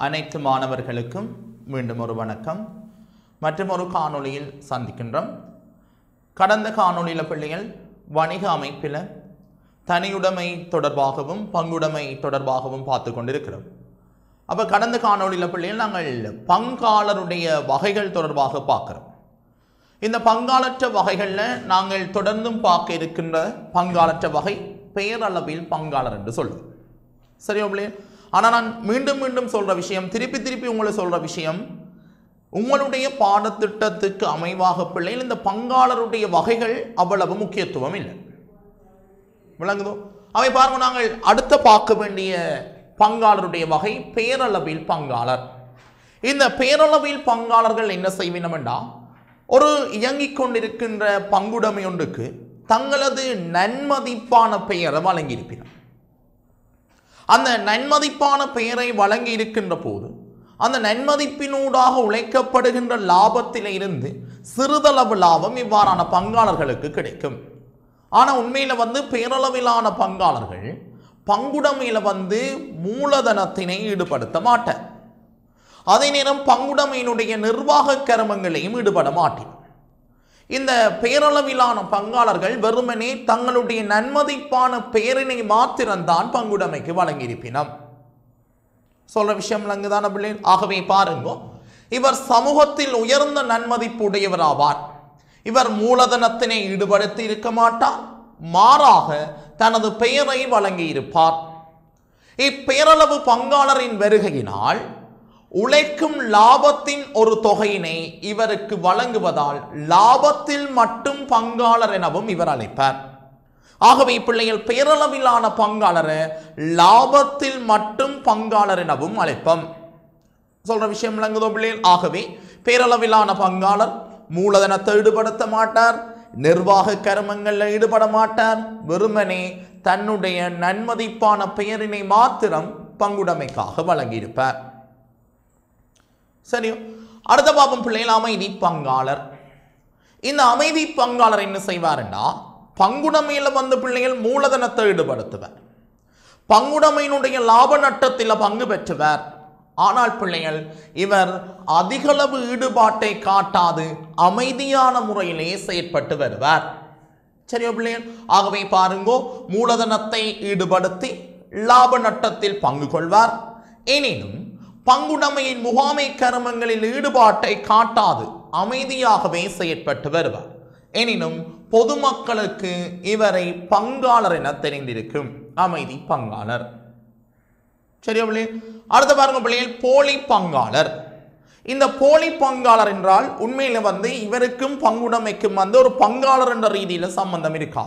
அனைத்து மாணவர்களுக்கும் மீண்டும் ஒரு வணக்கம் மற்றும் ஒரு காணொளியில் சந்திக்கின்றோம் கடந்த காணொளியில் பிள்ளைகள் வணிக அமைப்பில் தனியுடைமை தொடர்பாகவும் பங்குடைமை தொடர்பாகவும் பார்த்து கொண்டிருக்கிறோம் அப்போ கடந்த காணொளியில் பிள்ளைகள் நாங்கள் பங்காளருடைய வகைகள் தொடர்பாக பார்க்குறோம் இந்த பங்காளற்ற வகைகளில் நாங்கள் தொடர்ந்தும் பார்க்க இருக்கின்ற பங்காளற்ற வகை பெயரளவில் பங்காளர் என்று சொல்லுவோம் சரியா பிள்ளைய ஆனால் நான் மீண்டும் மீண்டும் சொல்கிற விஷயம் திருப்பி திருப்பி உங்களை சொல்கிற விஷயம் உங்களுடைய பாடத்திட்டத்துக்கு அமைவாக பிள்ளைகள் இந்த பங்காளருடைய வகைகள் அவ்வளவு முக்கியத்துவம் இல்லை விளங்குதோ அவை பாருங்க நாங்கள் அடுத்த பார்க்க வேண்டிய பங்காளருடைய வகை பேரளவில் பங்காளர் இந்த பேரளவில் பங்காளர்கள் என்ன செய்வினமெண்டா ஒரு இயங்கிக் கொண்டிருக்கின்ற பங்குடைமை ஒன்றுக்கு தங்களது நன்மதிப்பான பெயரை வழங்கியிருப்பினர் அந்த நன்மதிப்பான பெயரை வழங்கி இருக்கின்ற போது அந்த நன்மதிப்பினூடாக உழைக்கப்படுகின்ற லாபத்தில இருந்து சிறிதளவு லாபம் இவ்வாறான பங்காளர்களுக்கு கிடைக்கும் ஆனால் உண்மையில் வந்து பேரளவிலான பங்காளர்கள் பங்குடைமையில் வந்து மூலதனத்தினை ஈடுபடுத்த மாட்டார் அதே நேரம் பங்குடைமையினுடைய நிர்வாக கர்மங்களையும் ஈடுபட மாட்டேன் இந்த பேரளவிலான பங்காளர்கள் வெறுமனே தங்களுடைய நன்மதிப்பான பெயரினை மாத்திரம்தான் பங்குடைமைக்கு வழங்கியிருப்பினம் சொல்ற விஷயம் விளங்குதான பிள்ளை ஆகவே பாருங்க இவர் சமூகத்தில் உயர்ந்த நன்மதிப்பு உடையவர் ஆவார் இவர் மூலதனத்தினை ஈடுபடுத்தி இருக்க மாட்டார் மாறாக தனது பெயரை வழங்கியிருப்பார் இப்பேரளவு பங்காளரின் வருகையினால் உழைக்கும் லாபத்தின் ஒரு தொகையினை இவருக்கு வழங்குவதால் லாபத்தில் மட்டும் பங்காளர் எனவும் இவர் அழைப்பார் ஆகவே பிள்ளைகள் பேரளவிலான பங்காளரை லாபத்தில் மட்டும் பங்காளர் எனவும் அழைப்போம் சொல்ற விஷயம் விளங்குதோ பிள்ளைகள் ஆகவே பேரளவிலான பங்காளர் மூலதனத்தை ஈடுபடுத்த மாட்டார் நிர்வாக கர்மங்களில் ஈடுபட மாட்டார் வெறுமனே தன்னுடைய நன்மதிப்பான பெயரினை மாத்திரம் பங்குடைமைக்காக வழங்கியிருப்பார் சரியோ அடுத்த பாப்பம் பிள்ளைகள் அமைதி பங்காளர் இந்த அமைதி பங்காளர் என்ன செய்வாருன்னா பங்குடைமையில் வந்த பிள்ளைகள் மூலதனத்தை ஈடுபடுத்துவார் பங்குடைமையினுடைய லாப நட்டத்தில் பங்கு பெற்றுவார் ஆனால் பிள்ளைகள் இவர் அதிகளவு ஈடுபாட்டை காட்டாது அமைதியான முறையிலே செயற்பட்டு வருவார் சரியோ பிள்ளைகள் ஆகவே பாருங்கோ மூலதனத்தை ஈடுபடுத்தி லாப நட்டத்தில் பங்கு கொள்வார் எனினும் பங்குடைமையின் முகாமை கர்மங்களில் ஈடுபாட்டை காட்டாது அமைதியாகவே செயற்பட்டு வருவார் எனினும் பொதுமக்களுக்கு இவரை பங்காளர் என தெரிந்திருக்கும் அமைதி பங்காளர் சரியா பிள்ளை அடுத்த பாருங்க பிள்ளைகள் போலி பங்காளர் இந்த போலி பங்காளர் என்றால் உண்மையில வந்து இவருக்கும் பங்குடைமைக்கும் வந்து ஒரு பங்காளர் என்ற ரீதியில சம்பந்தம் இருக்கா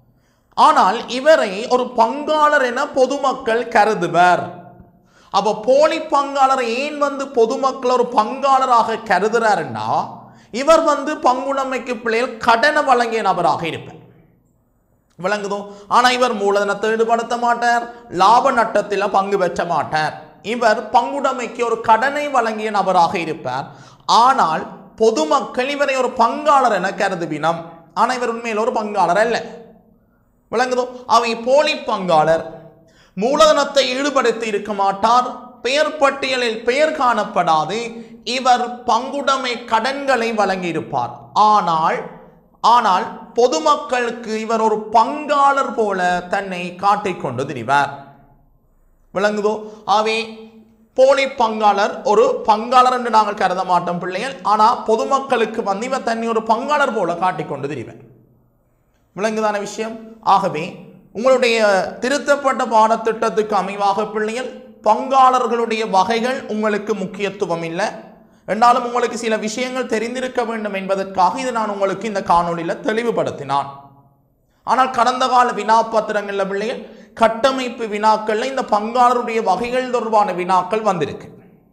ஆனால் இவரை ஒரு பங்காளர் என பொதுமக்கள் கருதுவர் அப்போ போலி பங்காளர் ஏன் வந்து பொதுமக்கள் ஒரு பங்காளராக கருதுறாருன்னா இவர் வந்து பங்குடைமைக்கு பிள்ளைகள் கடனை வழங்கிய நபராக இருப்பார் விளங்குதோ ஆனால் இவர் மூலதனத்தை ஈடுபடுத்த மாட்டார் லாப நட்டத்தில் பங்கு பெற்ற மாட்டார் இவர் பங்குடைமைக்கு ஒரு கடனை வழங்கிய நபராக இருப்பார் ஆனால் பொதுமக்கள் இவரை ஒரு பங்காளர் என கருதுவினம் ஆனால் இவர் உண்மையில் ஒரு பங்காளர் அல்ல விளங்குதோ அவை போலி பங்காளர் மூலதனத்தை ஈடுபடுத்தி இருக்க மாட்டார் பெயர் பட்டியலில் பெயர் காணப்படாது இவர் பங்குடைமை கடன்களை வழங்கியிருப்பார் ஆனால் ஆனால் பொதுமக்களுக்கு இவர் ஒரு பங்காளர் போல தன்னை காட்டிக்கொண்டு திரிவார் விளங்குதோ ஆவே போலி பங்காளர் ஒரு பங்காளர் என்று நாங்கள் கருத மாட்டோம் பிள்ளைகள் ஆனால் பொதுமக்களுக்கு வந்து இவர் தன்னை ஒரு பங்காளர் போல காட்டிக்கொண்டு திரிவார் விளங்குதான விஷயம் ஆகவே உங்களுடைய திருத்தப்பட்ட பாடத்திட்டத்துக்கு அமைவாக பிள்ளைகள் பங்காளர்களுடைய வகைகள் உங்களுக்கு முக்கியத்துவம் இல்லை என்றாலும் உங்களுக்கு சில விஷயங்கள் தெரிந்திருக்க வேண்டும் என்பதற்காக இது நான் உங்களுக்கு இந்த காணொளியில் தெளிவுபடுத்தினான் ஆனால் கடந்த கால வினாப்பத்திரங்களில் பிள்ளைகள் கட்டமைப்பு வினாக்கள்ல இந்த பங்காளருடைய வகைகள் தொடர்பான வினாக்கள் வந்திருக்கு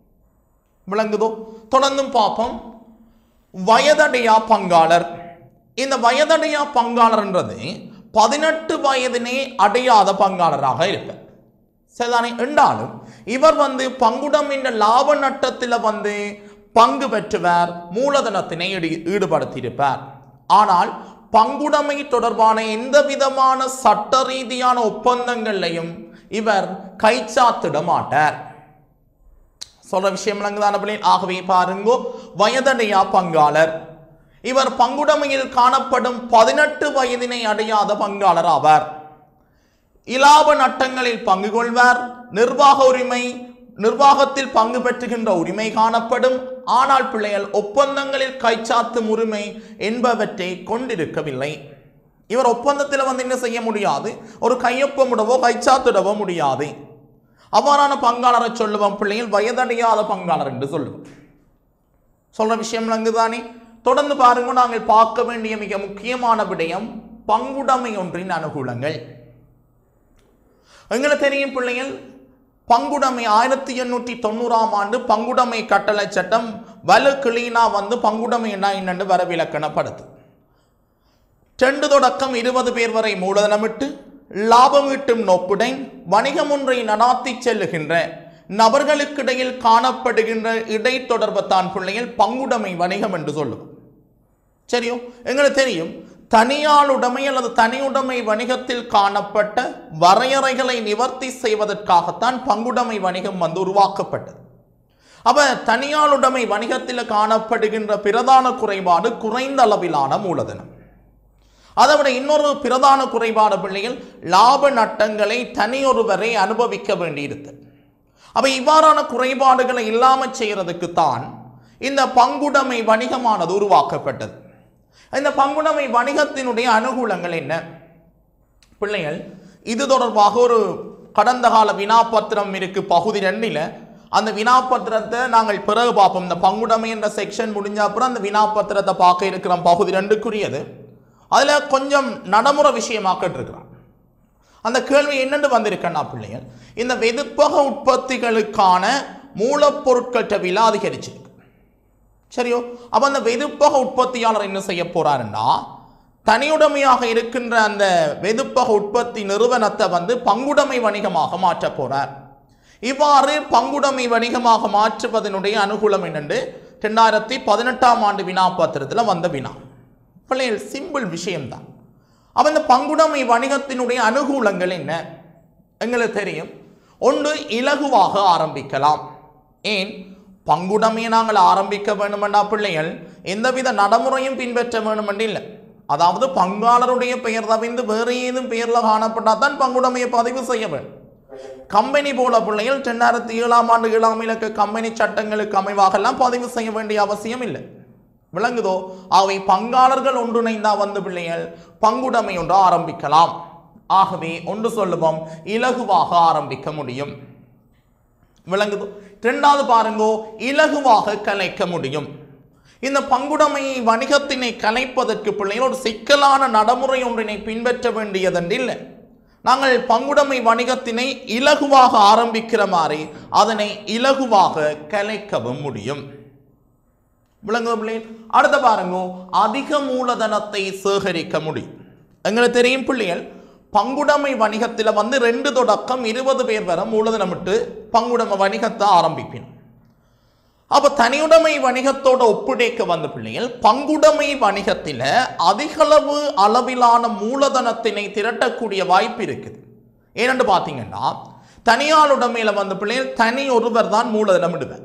விளங்குதோ தொடர்ந்தும் பார்ப்போம் வயதடையா பங்காளர் இந்த வயதடையா பங்காளர்ன்றது பதினெட்டு வயதினே அடையாத பங்காளராக இருப்பார் சரிதானே என்றாலும் இவர் வந்து பங்குடம் என்ற லாப நட்டத்தில் வந்து பங்கு பெற்றுவார் மூலதனத்தினை ஈடு- ஈடுபடுத்தியிருப்பார் ஆனால் பங்குடைமை தொடர்பான எந்த விதமான சட்ட ரீதியான ஒப்பந்தங்களையும் இவர் கைச்சாத்திட மாட்டார் சொல்ற விஷயம் விளங்குதான பிள்ளைகள் ஆகவே பாருங்கோ வயதடையா பங்காளர் இவர் பங்குடைமையில் காணப்படும் பதினெட்டு வயதினை அடையாத பங்காளர் ஆவார் இலாப நட்டங்களில் பங்கு கொள்வார் நிர்வாக உரிமை நிர்வாகத்தில் பங்கு பெற்றுகின்ற உரிமை காணப்படும் ஆனால் பிள்ளைகள் ஒப்பந்தங்களில் கைச்சாத்தும் உரிமை என்பவற்றை கொண்டிருக்கவில்லை இவர் ஒப்பந்தத்தில் வந்து என்ன செய்ய முடியாது ஒரு கையொப்பமிடவோ கைச்சாத்திடவோ முடியாது அவ்வாறான பங்காளரை சொல்லுவோம் பிள்ளைகள் வயதடையாத பங்காளர் என்று சொல்லுவோம் சொல்ற விஷயம் விளங்குதானே தொடர்ந்து பாருங்க நாங்கள் பார்க்க வேண்டிய மிக முக்கியமான விடயம் பங்குடைமை ஒன்றின் அனுகூலங்கள் எங்களுக்கு தெரியும் பிள்ளைகள் பங்குடைமை ஆயிரத்தி எண்ணூற்றி தொண்ணூறாம் ஆண்டு பங்குடைமை கட்டளை சட்டம் வலு கிளீனா வந்து பங்குடைமை என்ன என்னென்று வரவிலக்கணப்படுது ரெண்டு தொடக்கம் இருபது பேர் வரை மூலதனமிட்டு லாபம் ஈட்டும் நோக்குடன் வணிகம் ஒன்றை நடாத்தி செல்லுகின்ற நபர்களுக்கிடையில் காணப்படுகின்ற இடைத்தொடர்புத்தான் பிள்ளைகள் பங்குடைமை வணிகம் என்று சொல்லுவோம் சரியோ எங்களுக்கு தெரியும் தனியாளுடைமை அல்லது தனியுடைமை வணிகத்தில் காணப்பட்ட வரையறைகளை நிவர்த்தி செய்வதற்காகத்தான் பங்குடைமை வணிகம் வந்து உருவாக்கப்பட்டது அப்ப தனியாளுடைமை வணிகத்தில் காணப்படுகின்ற பிரதான குறைபாடு குறைந்த அளவிலான மூலதனம் அதை விட இன்னொரு பிரதான குறைபாடு பிள்ளைகள் லாப நட்டங்களை தனியொருவரை அனுபவிக்க வேண்டியிருந்தது அப்ப இவ்வாறான குறைபாடுகளை இல்லாமல் செய்யறதுக்கு தான் இந்த பங்குடைமை வணிகமானது உருவாக்கப்பட்டது இந்த பங்குடைமை வணிகத்தினுடைய அனுகூலங்கள் என்ன பிள்ளைகள் இது தொடர்பாக ஒரு கடந்த கால வினாபத்திரம் இருக்கு பகுதி ரெண்டில் அந்த வினாபத்திரத்தை நாங்கள் பிறகு பார்ப்போம் இந்த பங்குடைமை என்ற செக்ஷன் முடிஞ்ச அப்புறம் அந்த வினாபத்திரத்தை பார்க்க இருக்கிறோம் பகுதி ரெண்டுக்குரியது அதில் கொஞ்சம் நடைமுறை விஷயமாக்கிட்டு இருக்கிறான் அந்த கேள்வி என்னென்று வந்திருக்கேன்னா பிள்ளைகள் இந்த வெதுப்பக உற்பத்திகளுக்கான மூலப்பொருட்கள்கிட்ட விலை அதிகரிச்சிருக்கு சரியோ அப்போ அந்த வெதுப்பக உற்பத்தியாளர் என்ன செய்ய போறாருன்னா தனியுடைமையாக இருக்கின்ற அந்த வெதுப்பக உற்பத்தி நிறுவனத்தை வந்து பங்குடைமை வணிகமாக மாற்ற போறார் இவ்வாறு பங்குடைமை வணிகமாக மாற்றுவதனுடைய அனுகூலம் என்னென்று ரெண்டாயிரத்தி பதினெட்டாம் ஆண்டு வினாபத்திரத்தில் வந்த வினா பிள்ளைகள் சிம்பிள் விஷயம்தான் அப்ப இந்த பங்குடைமை வணிகத்தினுடைய அனுகூலங்கள் என்ன எங்களுக்கு தெரியும் ஒன்று இலகுவாக ஆரம்பிக்கலாம் ஏன் பங்குடைமையை நாங்கள் ஆரம்பிக்க வேண்டுமெண்டா பிள்ளைகள் எந்தவித நடைமுறையும் பின்பற்ற வேண்டுமென்று இல்லை அதாவது பங்காளருடைய பெயர் தவிர்த்து வேறு ஏதும் பெயரில் காணப்பட்டால் தான் பங்குடைமையை பதிவு செய்ய வேண்டும் கம்பெனி போல பிள்ளைகள் ரெண்டாயிரத்தி ஏழாம் ஆண்டு ஏழாம் இலக்க கம்பெனி சட்டங்களுக்கு அமைவாக எல்லாம் பதிவு செய்ய வேண்டிய அவசியம் இல்லை விளங்குதோ அவை பங்காளர்கள் ஒன்றிணைந்தா வந்து பிள்ளைகள் பங்குடைமை ஒன்று ஆரம்பிக்கலாம் ஆகவே ஒன்று சொல்லுவோம் இலகுவாக ஆரம்பிக்க முடியும் விளங்குதோ இரண்டாவது பாருங்கோ இலகுவாக கலைக்க முடியும் இந்த பங்குடைமை வணிகத்தினை கலைப்பதற்கு பிள்ளைகள் ஒரு சிக்கலான நடைமுறை ஒன்றினை பின்பற்ற வேண்டியதென்று இல்லை நாங்கள் பங்குடைமை வணிகத்தினை இலகுவாக ஆரம்பிக்கிற மாதிரி அதனை இலகுவாக கலைக்கவும் முடியும் விளங்குது பிள்ளைகள் அடுத்த பாருங்க அதிக மூலதனத்தை சேகரிக்க முடியும் எங்களுக்கு தெரியும் பிள்ளைகள் பங்குடைமை வணிகத்தில் வந்து ரெண்டு தொடக்கம் இருபது பேர் வரை மூலதனமிட்டு பங்குடைமை வணிகத்தை ஆரம்பிக்கணும் அப்ப தனியுடைமை வணிகத்தோட ஒப்புடைக்க வந்த பிள்ளைகள் பங்குடைமை வணிகத்தில் அதிகளவு அளவிலான மூலதனத்தினை திரட்டக்கூடிய வாய்ப்பு இருக்குது ஏனென்று பார்த்தீங்கன்னா தனியார் உடைமையில வந்த பிள்ளைகள் தனி ஒருவர் தான் மூலதனம் இடுவர்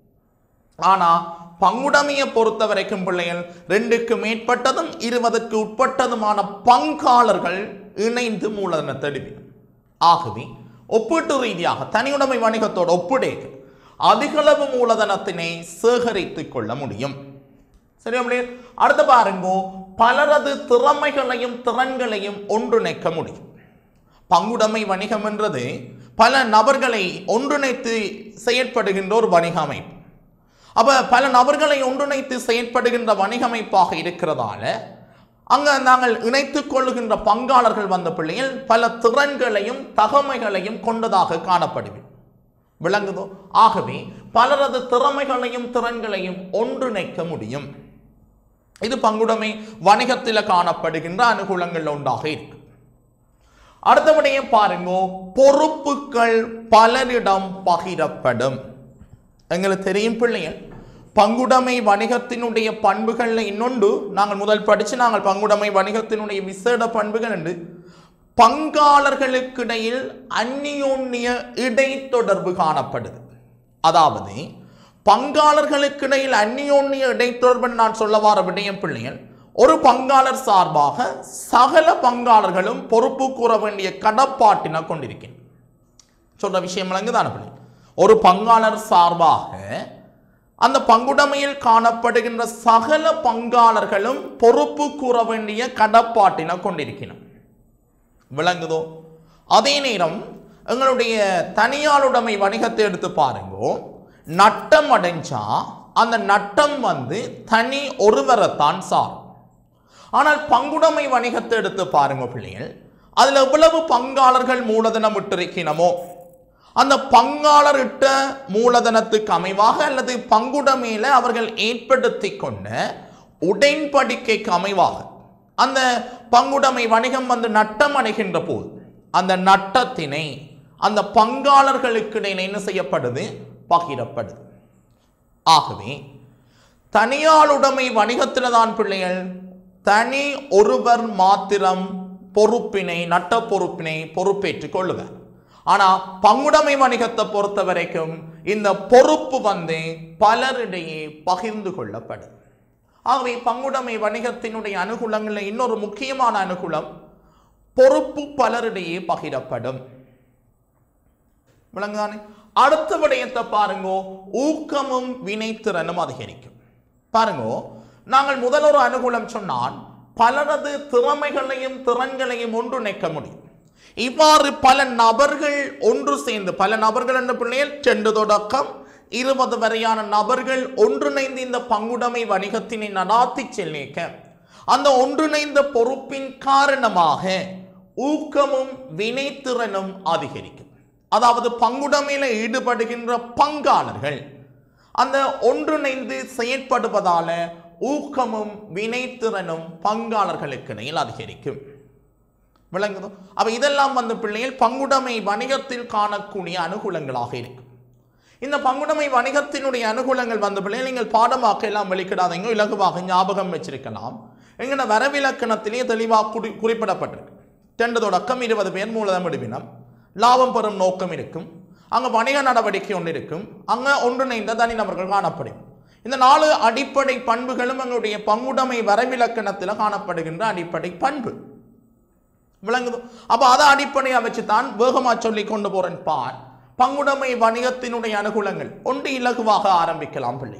ஆனா பங்குடைமையை பொறுத்த வரைக்கும் பிள்ளைகள் ரெண்டுக்கு மேற்பட்டதும் இருபதுக்கு உட்பட்டதுமான பங்காளர்கள் இணைந்து மூலதனத்தை எடுப்பினர் ஆகவே ஒப்பீட்டு ரீதியாக தனியுடைமை வணிகத்தோட ஒப்புடைக்க அதிகளவு மூலதனத்தினை சேகரித்துக் கொள்ள முடியும் சரி அப்படியே அடுத்து பாருங்கோ பலரது திறமைகளையும் திறன்களையும் ஒன்றிணைக்க முடியும் பங்குடைமை வணிகம் என்றது பல நபர்களை ஒன்றிணைத்து செயற்படுகின்ற ஒரு வணிக அமைப்பு அப்ப பல நபர்களை ஒன்றிணைத்து செயற்படுகின்ற வணிக அமைப்பாக இருக்கிறதால அங்க நாங்கள் இணைத்துக் கொள்ளுகின்ற பங்காளர்கள் வந்த பிள்ளைகள் பல திறன்களையும் தகமைகளையும் கொண்டதாக காணப்படுவேன் விளங்குதோ ஆகவே பலரது திறமைகளையும் திறன்களையும் ஒன்றிணைக்க முடியும் இது பங்குடைமை வணிகத்தில் காணப்படுகின்ற அனுகூலங்கள் ஒன்றாக இருக்கு அடுத்தபடியே பாருங்கோ பொறுப்புகள் பலரிடம் பகிரப்படும் எங்களுக்கு தெரியும் பிள்ளைகள் பங்குடைமை வணிகத்தினுடைய பண்புகள்ல இன்னொன்று நாங்கள் முதல் படிச்சு நாங்கள் பங்குடைமை வணிகத்தினுடைய விசேட பண்புகள் என்று பங்காளர்களுக்கிடையில் அந்நியோன்னிய இடைத்தொடர்பு காணப்படுது அதாவது பங்காளர்களுக்கிடையில் அந்நியோன்னிய இடைத்தொடர்பு நான் சொல்ல வார விடயம் பிள்ளைகள் ஒரு பங்காளர் சார்பாக சகல பங்காளர்களும் பொறுப்பு கூற வேண்டிய கடப்பாட்டினை கொண்டிருக்கின்றனர் சொல்ற விஷயம் விளங்குதான பிள்ளை ஒரு பங்காளர் சார்பாக அந்த பங்குடைமையில் காணப்படுகின்ற சகல பங்காளர்களும் பொறுப்பு கூற வேண்டிய கடப்பாட்டினை கொண்டிருக்கணும் விளங்குதோ அதே நேரம் எங்களுடைய தனியாளுடைமை வணிகத்தை எடுத்து பாருங்கோ நட்டம் அடைஞ்சா அந்த நட்டம் வந்து தனி ஒருவரைத்தான் சாரும் ஆனால் பங்குடைமை வணிகத்தை எடுத்து பாருங்க பிள்ளைகள் அதுல எவ்வளவு பங்காளர்கள் மூலதனம் இட்டிருக்கணுமோ அந்த பங்காளர் இட்ட மூலதனத்துக்கு அமைவாக அல்லது பங்குடைமையில அவர்கள் ஏற்படுத்தி கொண்ட உடன்படிக்கைக்கு அமைவாக அந்த பங்குடைமை வணிகம் வந்து நட்டம் அடைகின்ற போது அந்த நட்டத்தினை அந்த பங்காளர்களுக்கு இடையில என்ன செய்யப்படுது பகிரப்படுது ஆகவே தனியாளுடைமை வணிகத்தில் தான் பிள்ளைகள் தனி ஒருவர் மாத்திரம் பொறுப்பினை நட்ட பொறுப்பினை பொறுப்பேற்றுக் கொள்ளுவர் ஆனா பங்குடைமை வணிகத்தை பொறுத்த வரைக்கும் இந்த பொறுப்பு வந்து பலரிடையே பகிர்ந்து கொள்ளப்படும் ஆகவே பங்குடைமை வணிகத்தினுடைய அனுகூலங்களில் இன்னொரு முக்கியமான அனுகூலம் பொறுப்பு பலரிடையே பகிரப்படும் விளங்குதானே அடுத்த விடயத்தை பாருங்கோ ஊக்கமும் வினைத்திறனும் அதிகரிக்கும் பாருங்கோ நாங்கள் முதல் ஒரு அனுகூலம் சொன்னால் பலரது திறமைகளையும் திறன்களையும் ஒன்றிணைக்க முடியும் இவ்வாறு பல நபர்கள் ஒன்று சேர்ந்து பல நபர்கள் என்ற பிள்ளைகள் சென்று தொடக்கம் இருபது வரையான நபர்கள் ஒன்றிணைந்து இந்த பங்குடைமை வணிகத்தினை நடாத்தி செல்லிக்க அந்த ஒன்றிணைந்த பொறுப்பின் காரணமாக ஊக்கமும் வினைத்திறனும் அதிகரிக்கும் அதாவது பங்குடைமையில ஈடுபடுகின்ற பங்காளர்கள் அந்த ஒன்றிணைந்து செயற்படுவதால ஊக்கமும் வினைத்திறனும் பங்காளர்களுக்கு இடையில் அதிகரிக்கும் விளங்குதோ அப்ப இதெல்லாம் வந்து பிள்ளைகள் பங்குடைமை வணிகத்தில் காணக்கூடிய அனுகூலங்களாக இருக்கும் இந்த பங்குடைமை வணிகத்தினுடைய அனுகூலங்கள் வந்த பிள்ளைகள் நீங்கள் பாடமாக்க எல்லாம் வெளிக்கிடாதீங்க இலகுவாக ஞாபகம் வச்சிருக்கலாம் எங்களோட வரவிலக்கணத்திலேயே தெளிவாக குறி குறிப்பிடப்பட்டிருக்கு ரெண்டு தொடக்கம் இருபது பேர் மூலதனம் விடுவினம் லாபம் பெறும் நோக்கம் இருக்கும் அங்க வணிக நடவடிக்கை ஒன்று இருக்கும் அங்க ஒன்றிணைந்த தனிநபர்கள் காணப்படும் இந்த நாலு அடிப்படை பண்புகளும் எங்களுடைய பங்குடைமை வரவிலக்கணத்தில் காணப்படுகின்ற அடிப்படை பண்பு விளங்குது அப்ப அதை அடிப்படையா வச்சு தான் வேகமா சொல்லி கொண்டு போறேன் பார் பங்குடைமை வணிகத்தினுடைய அனுகூலங்கள் ஒன்று இலகுவாக ஆரம்பிக்கலாம் பிள்ளை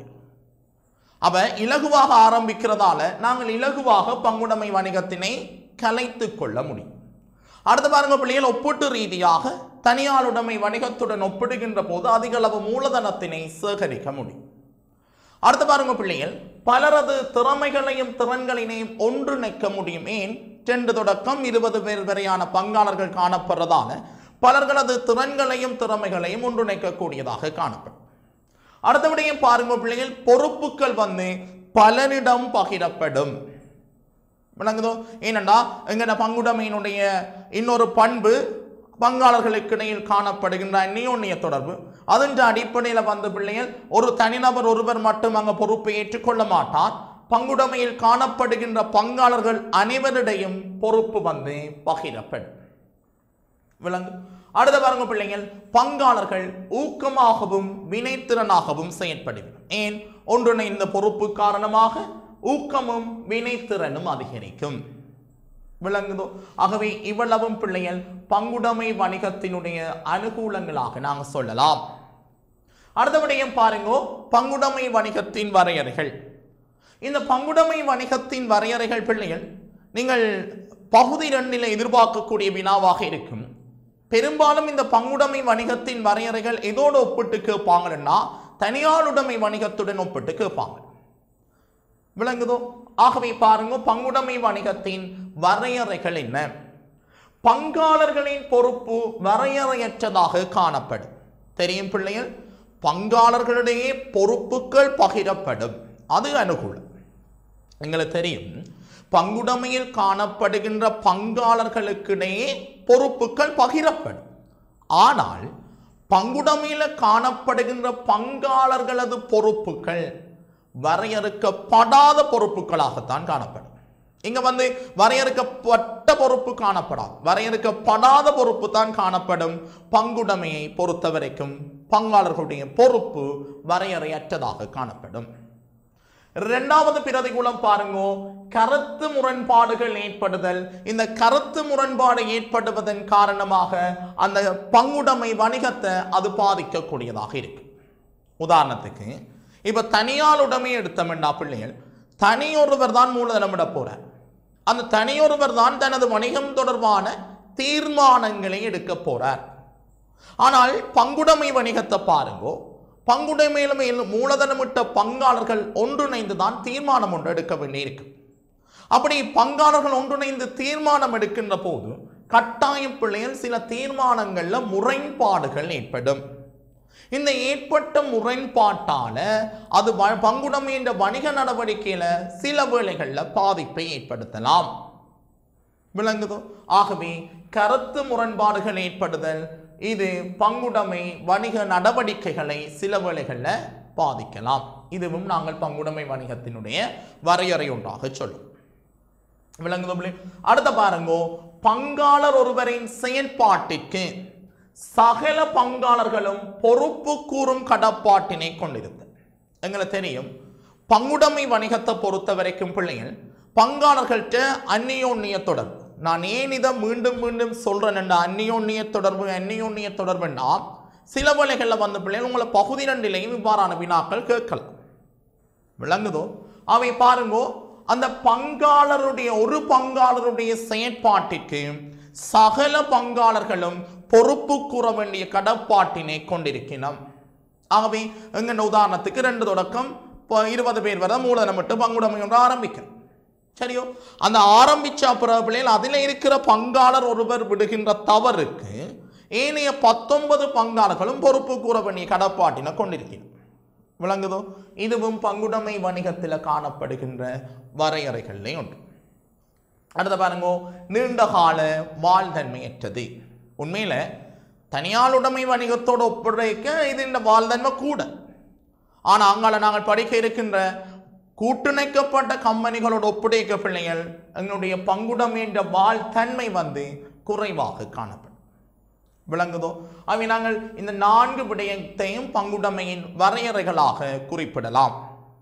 அவ இலகுவாக ஆரம்பிக்கிறதால நாங்கள் இலகுவாக பங்குடைமை வணிகத்தினை கலைத்து கொள்ள முடியும் அடுத்து பாருங்க பிள்ளைகள் ஒப்பீட்டு ரீதியாக தனியாளுடைமை வணிகத்துடன் ஒப்பிடுகின்ற போது அதிக அளவு மூலதனத்தினை சேகரிக்க முடியும் அடுத்து பாருங்க பிள்ளைகள் பலரது திறமைகளையும் திறன்களையும் ஒன்றிணைக்க முடியும் ஏன் ரெண்டு தொடக்கம் இருபது பேர் வரையான பங்காளர்கள் காணப்படுறதால பலர்களது திறன்களையும் திறமைகளையும் ஒன்றிணைக்கக்கூடியதாக காணப்படும் அடுத்தபடியும் பாருங்க பிள்ளைகள் பொறுப்புகள் வந்து பலரிடம் பகிரப்படும் விளங்குதோ ஏனென்றா எங்கட பங்குடைமையினுடைய இன்னொரு பண்பு பங்காளர்களுக்கு இடையில் காணப்படுகின்ற அந்நியோன்னிய தொடர்பு அதன் அடிப்படையில் வந்த பிள்ளைகள் ஒரு தனிநபர் ஒருவர் மட்டும் அங்க பொறுப்பை ஏற்றுக்கொள்ள மாட்டார் பங்குடைமையில் காணப்படுகின்ற பங்காளர்கள் அனைவரிடையும் பொறுப்பு வந்து பகிரப்படும் விளங்கு அடுத்த பாருங்க பிள்ளைங்கள் பங்காளர்கள் ஊக்கமாகவும் வினைத்திறனாகவும் செயற்படுவர் ஏன் ஒன்றிணைந்த பொறுப்பு காரணமாக ஊக்கமும் வினைத்திறனும் அதிகரிக்கும் விளங்குதோ ஆகவே இவ்வளவும் பிள்ளைகள் பங்குடைமை வணிகத்தினுடைய அனுகூலங்களாக நாங்கள் சொல்லலாம் அடுத்த விடயம் பாருங்கோ பங்குடைமை வணிகத்தின் வரையறைகள் இந்த பங்குடைமை வணிகத்தின் வரையறைகள் பிள்ளைகள் நீங்கள் பகுதி ரெண்டில் எதிர்பார்க்கக்கூடிய வினாவாக இருக்கும் பெரும்பாலும் இந்த பங்குடைமை வணிகத்தின் வரையறைகள் எதோடு ஒப்பிட்டு கேட்பாங்கன்னா தனியாருடைமை வணிகத்துடன் ஒப்பிட்டு கேட்பாங்க விளங்குதோ ஆகவே பாருங்க பங்குடைமை வணிகத்தின் வரையறைகள் என்ன பங்காளர்களின் பொறுப்பு வரையறையற்றதாக காணப்படும் தெரியும் பிள்ளைகள் பங்காளர்களிடையே பொறுப்புகள் பகிரப்படும் அது அனுகூலம் எங்களுக்கு தெரியும் பங்குடைமையில் காணப்படுகின்ற பங்காளர்களுக்கிடையே பொறுப்புகள் பகிரப்படும் ஆனால் பங்குடைமையில் காணப்படுகின்ற பங்காளர்களது பொறுப்புகள் வரையறுக்கப்படாத பொறுப்புகளாகத்தான் காணப்படும் இங்க வந்து வரையறுக்கப்பட்ட பொறுப்பு காணப்படாது வரையறுக்கப்படாத பொறுப்பு தான் காணப்படும் பங்குடைமையை பொறுத்த வரைக்கும் பங்காளர்களுடைய பொறுப்பு வரையறையற்றதாக காணப்படும் இரண்டாவது பிரதிகூலம் பாருங்கோ கருத்து முரண்பாடுகள் ஏற்படுதல் இந்த கருத்து முரண்பாடு ஏற்படுவதன் காரணமாக அந்த பங்குடைமை வணிகத்தை அது பாதிக்கக்கூடியதாக இருக்கு உதாரணத்துக்கு இப்ப தனியார் உடைமை எடுத்தோம்னா பிள்ளைகள் தனியொருவர் தான் மூலதனமிட போறார் அந்த தனியொருவர் தான் தனது வணிகம் தொடர்பான தீர்மானங்களை எடுக்க போறார் ஆனால் பங்குடைமை வணிகத்தை பாருங்கோ பங்குடைமையில மேலும் மூலதனமிட்ட பங்காளர்கள் ஒன்றிணைந்து தான் தீர்மானம் ஒன்று எடுக்க வேண்டியிருக்கு அப்படி பங்காளர்கள் ஒன்றிணைந்து தீர்மானம் எடுக்கின்ற போது கட்டாயம் பிள்ளைகள் சில தீர்மானங்கள்ல முரண்பாடுகள் ஏற்படும் இந்த ஏற்பட்ட முரண்பாட்டால அது வ- பங்குடைமை என்ற வணிக நடவடிக்கையில சில வேளைகள்ல பாதிப்பை ஏற்படுத்தலாம் விளங்குதோ ஆகவே கருத்து முரண்பாடுகள் ஏற்படுதல் இது பங்குடைமை வணிக நடவடிக்கைகளை சில வேளைகளில் பாதிக்கலாம் இதுவும் நாங்கள் பங்குடைமை வணிகத்தினுடைய வரையறை ஒன்றாக சொல்லும் விளங்குதோ பிள்ளை? அடுத்த பாருங்கோ பங்காளர் ஒருவரின் செயற்பாட்டிற்கு சகல பங்காளர்களும் பொறுப்பு கூறும் கடப்பாட்டினை கொண்டிருந்தது எங்களுக்கு தெரியும் பங்குடைமை வணிகத்தை பொறுத்த வரைக்கும் பிள்ளைகள் பங்காளர்கள்ட்ட அந்நியோன்னிய தொடர்பு நான் ஏன் இதை மீண்டும் மீண்டும் சொல்றேன் அந்நியோன்னிய தொடர்பு அந்நியோன்னிய தொடர்புன்னா சில வேளைகளில் வந்த பிள்ளைகள் உங்களை பகுதி ரெண்டிலையும் இவ்வாறான வினாக்கள் கேட்கலாம் விளங்குதோ அவை பாருங்கோ அந்த பங்காளருடைய ஒரு பங்காளருடைய செயற்பாட்டிற்கு சகல பங்காளர்களும் பொறுப்பு கூற வேண்டிய கடப்பாட்டினை கொண்டிருக்கணும் ஆகவே எங்க உதாரணத்துக்கு ரெண்டு தொடக்கம் இப்போ இருபது பேர் வரை மூலதனம் விட்டு பங்குடைமை ஒன்று ஆரம்பிக்கும் சரியோ அந்த ஆரம்பிச்ச அப்புறம் பிள்ளைகள் அதில் இருக்கிற பங்காளர் ஒருவர் விடுகின்ற தவறுக்கு ஏனைய பத்தொன்பது பங்காளர்களும் பொறுப்பு கூற வேண்டிய கடப்பாட்டினை கொண்டிருக்கணும் விளங்குதோ இதுவும் பங்குடைமை வணிகத்தில் காணப்படுகின்ற வரையறைகளிலே ஒன்று அடுத்த பாருங்க நீண்ட கால வாழ்தன்மையற்றது உண்மையில தனியார் உடைமை வணிகத்தோடு ஒப்படைக்க இது இந்த வாழ்தன்மை கூட ஆனால் அங்கால நாங்கள் படிக்க இருக்கின்ற கூட்டிணைக்கப்பட்ட கம்பெனிகளோடு ஒப்படைக்க பிள்ளைகள் எங்களுடைய பங்குடைமை என்ற வாழ்தன்மை வந்து குறைவாக காணப்படும் விளங்குதோ அவை நாங்கள் இந்த நான்கு விடயத்தையும் பங்குடைமையின் வரையறைகளாக குறிப்பிடலாம்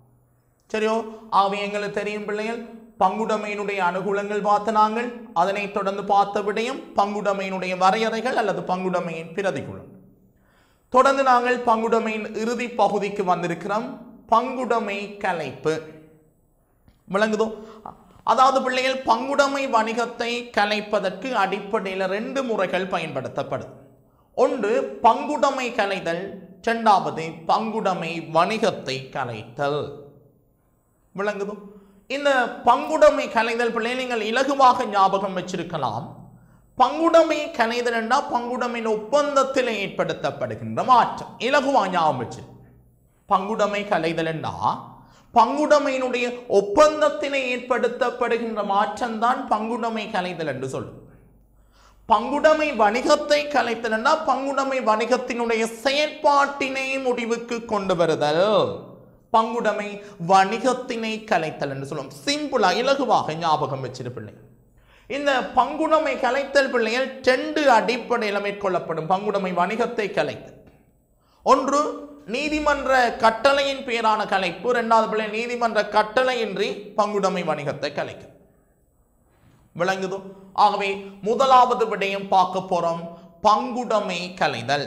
சரியோ ஆகவே எங்களுக்கு தெரியும் பிள்ளைகள் பங்குடைமையினுடைய அனுகூலங்கள் பார்த்த நாங்கள் அதனைத் தொடர்ந்து பார்த்த விடயம் பங்குடைமையினுடைய வரையறைகள் அல்லது பங்குடைமையின் பிரதிகூலம் தொடர்ந்து நாங்கள் பங்குடைமையின் இறுதி பகுதிக்கு வந்திருக்கிறோம் பங்குடைமை கலைப்பு விளங்குதோ அதாவது பிள்ளைகள் பங்குடைமை வணிகத்தை கலைப்பதற்கு அடிப்படையில் ரெண்டு முறைகள் பயன்படுத்தப்படுது ஒன்று பங்குடைமை கலைதல் இரண்டாவது பங்குடைமை வணிகத்தை கலைத்தல் விளங்குதோ இந்த பங்குடைமை கலைதல் பிள்ளை நீங்கள் இலகுவாக ஞாபகம் வச்சிருக்கலாம் பங்குடைமை கலைதல் என்றால் பங்குடைமையின் ஒப்பந்தத்தில் ஏற்படுத்தப்படுகின்ற மாற்றம் இலகுவா ஞாபகம் வச்சு பங்குடைமை கலைதல் என்றால் பங்குடைமையினுடைய ஒப்பந்தத்தினை ஏற்படுத்தப்படுகின்ற மாற்றம் தான் பங்குடைமை கலைதல் என்று சொல்லும் பங்குடைமை வணிகத்தை கலைத்தல் என்றால் பங்குடைமை வணிகத்தினுடைய செயற்பாட்டினை முடிவுக்கு கொண்டு வருதல் பங்குடைமை வணிகத்தினை கலைத்தல் என்று சொல்லுவோம் சிம்பிளா இலகுவாக ஞாபகம் வச்சிருப்பிள்ளை இந்த பங்குடைமை கலைத்தல் பிள்ளைகள் ரெண்டு அடிப்படையில் மேற்கொள்ளப்படும் பங்குடைமை வணிகத்தை கலைத்தல் ஒன்று நீதிமன்ற கட்டளையின் பேரான கலைப்பு இரண்டாவது பிள்ளை நீதிமன்ற கட்டளையின்றி பங்குடைமை வணிகத்தை கலைக்கும் விளங்குதோ ஆகவே முதலாவது விடயம் பார்க்க போறோம் பங்குடைமை கலைதல்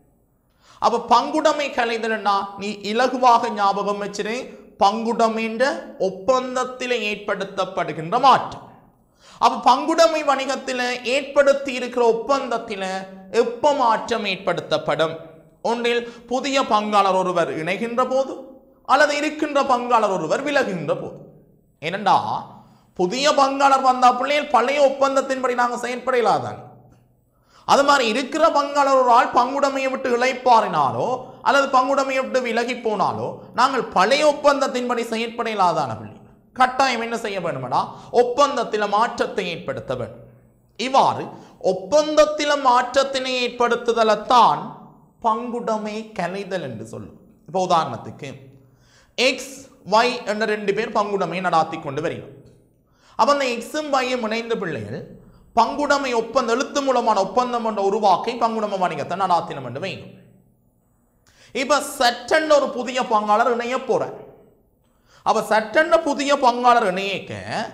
அப்ப பங்குடைமை கலைதல்னா நீ இலகுவாக ஞாபகம் வச்சிரு பங்குடைமைன்ற ஒப்பந்தத்தில் ஏற்படுத்தப்படுகின்ற மாற்றம் அப்ப பங்குடைமை வணிகத்தில் ஏற்படுத்தி இருக்கிற ஒப்பந்தத்தில் எப்ப மாற்றம் ஏற்படுத்தப்படும் ஒன்றில் புதிய பங்காளர் ஒருவர் இணைகின்ற போது அல்லது இருக்கின்ற பங்காளர் ஒருவர் விலகுகின்ற போது ஏனண்டா புதிய பங்காளர் வந்தா பிள்ளைகள் பழைய ஒப்பந்தத்தின்படி நாங்கள் செயற்பட இல்லாதானே அது மாதிரி இருக்கிற பங்காளர் ஒரு ஆள் பங்குடைமையை விட்டு இழைப்பாரினாலோ அல்லது பங்குடைமையை விட்டு விலகி போனாலோ நாங்கள் பழைய ஒப்பந்தத்தின்படி செயற்பட இல்லாதான பிள்ளை கட்டாயம் என்ன செய்ய வேண்டுமெனா ஒப்பந்தத்தில் மாற்றத்தை ஏற்படுத்த வேண்டும் இவ்வாறு ஒப்பந்தத்தில் மாற்றத்தினை ஏற்படுத்துதலைத்தான் பங்குடைமை கலைதல் என்று சொல்லும் இப்போ உதாரணத்துக்கு எக்ஸ் ஒய் என்ற ரெண்டு பேர் பங்குடைமையை நடாத்தி கொண்டு வருகிறோம் அப்போ அந்த எக்ஸும் ஒய்யும் இணைந்த பிள்ளைகள் பங்குடைமை ஒப்பந்தம் எழுத்து மூலமான ஒப்பந்தம் என்ற உருவாக்கி பங்குடைமை வணிகத்தை நடாத்தினம் என்று வைக்கும் இப்ப சட்டென்று ஒரு புதிய பங்காளர் இணைய போறார் அப்ப சட்டென்ற புதிய பங்காளர் இணையக்க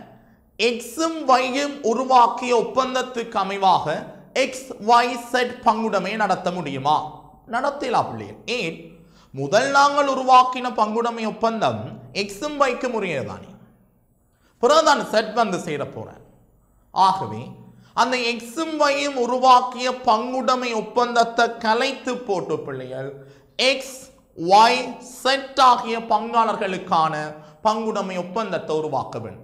எக்ஸும் வையும் உருவாக்கிய ஒப்பந்தத்துக்கு அமைவாக எக்ஸ் ஒய் செட் பங்குடைமை நடத்த முடியுமா நடத்தலாம் பிள்ளைகள் ஏன் முதல் நாங்கள் உருவாக்கின பங்குடைமை ஒப்பந்தம் எக்ஸும் வைக்கும் உரியதானே பிறகுதான் செட் வந்து சேர போறேன் ஆகவே அந்த எக்ஸும் வையும் உருவாக்கிய பங்குடைமை ஒப்பந்தத்தை கலைத்து போட்டு பிள்ளைகள் எக்ஸ் ஒய் செட் ஆகிய பங்காளர்களுக்கான பங்குடைமை ஒப்பந்தத்தை உருவாக்க வேண்டும்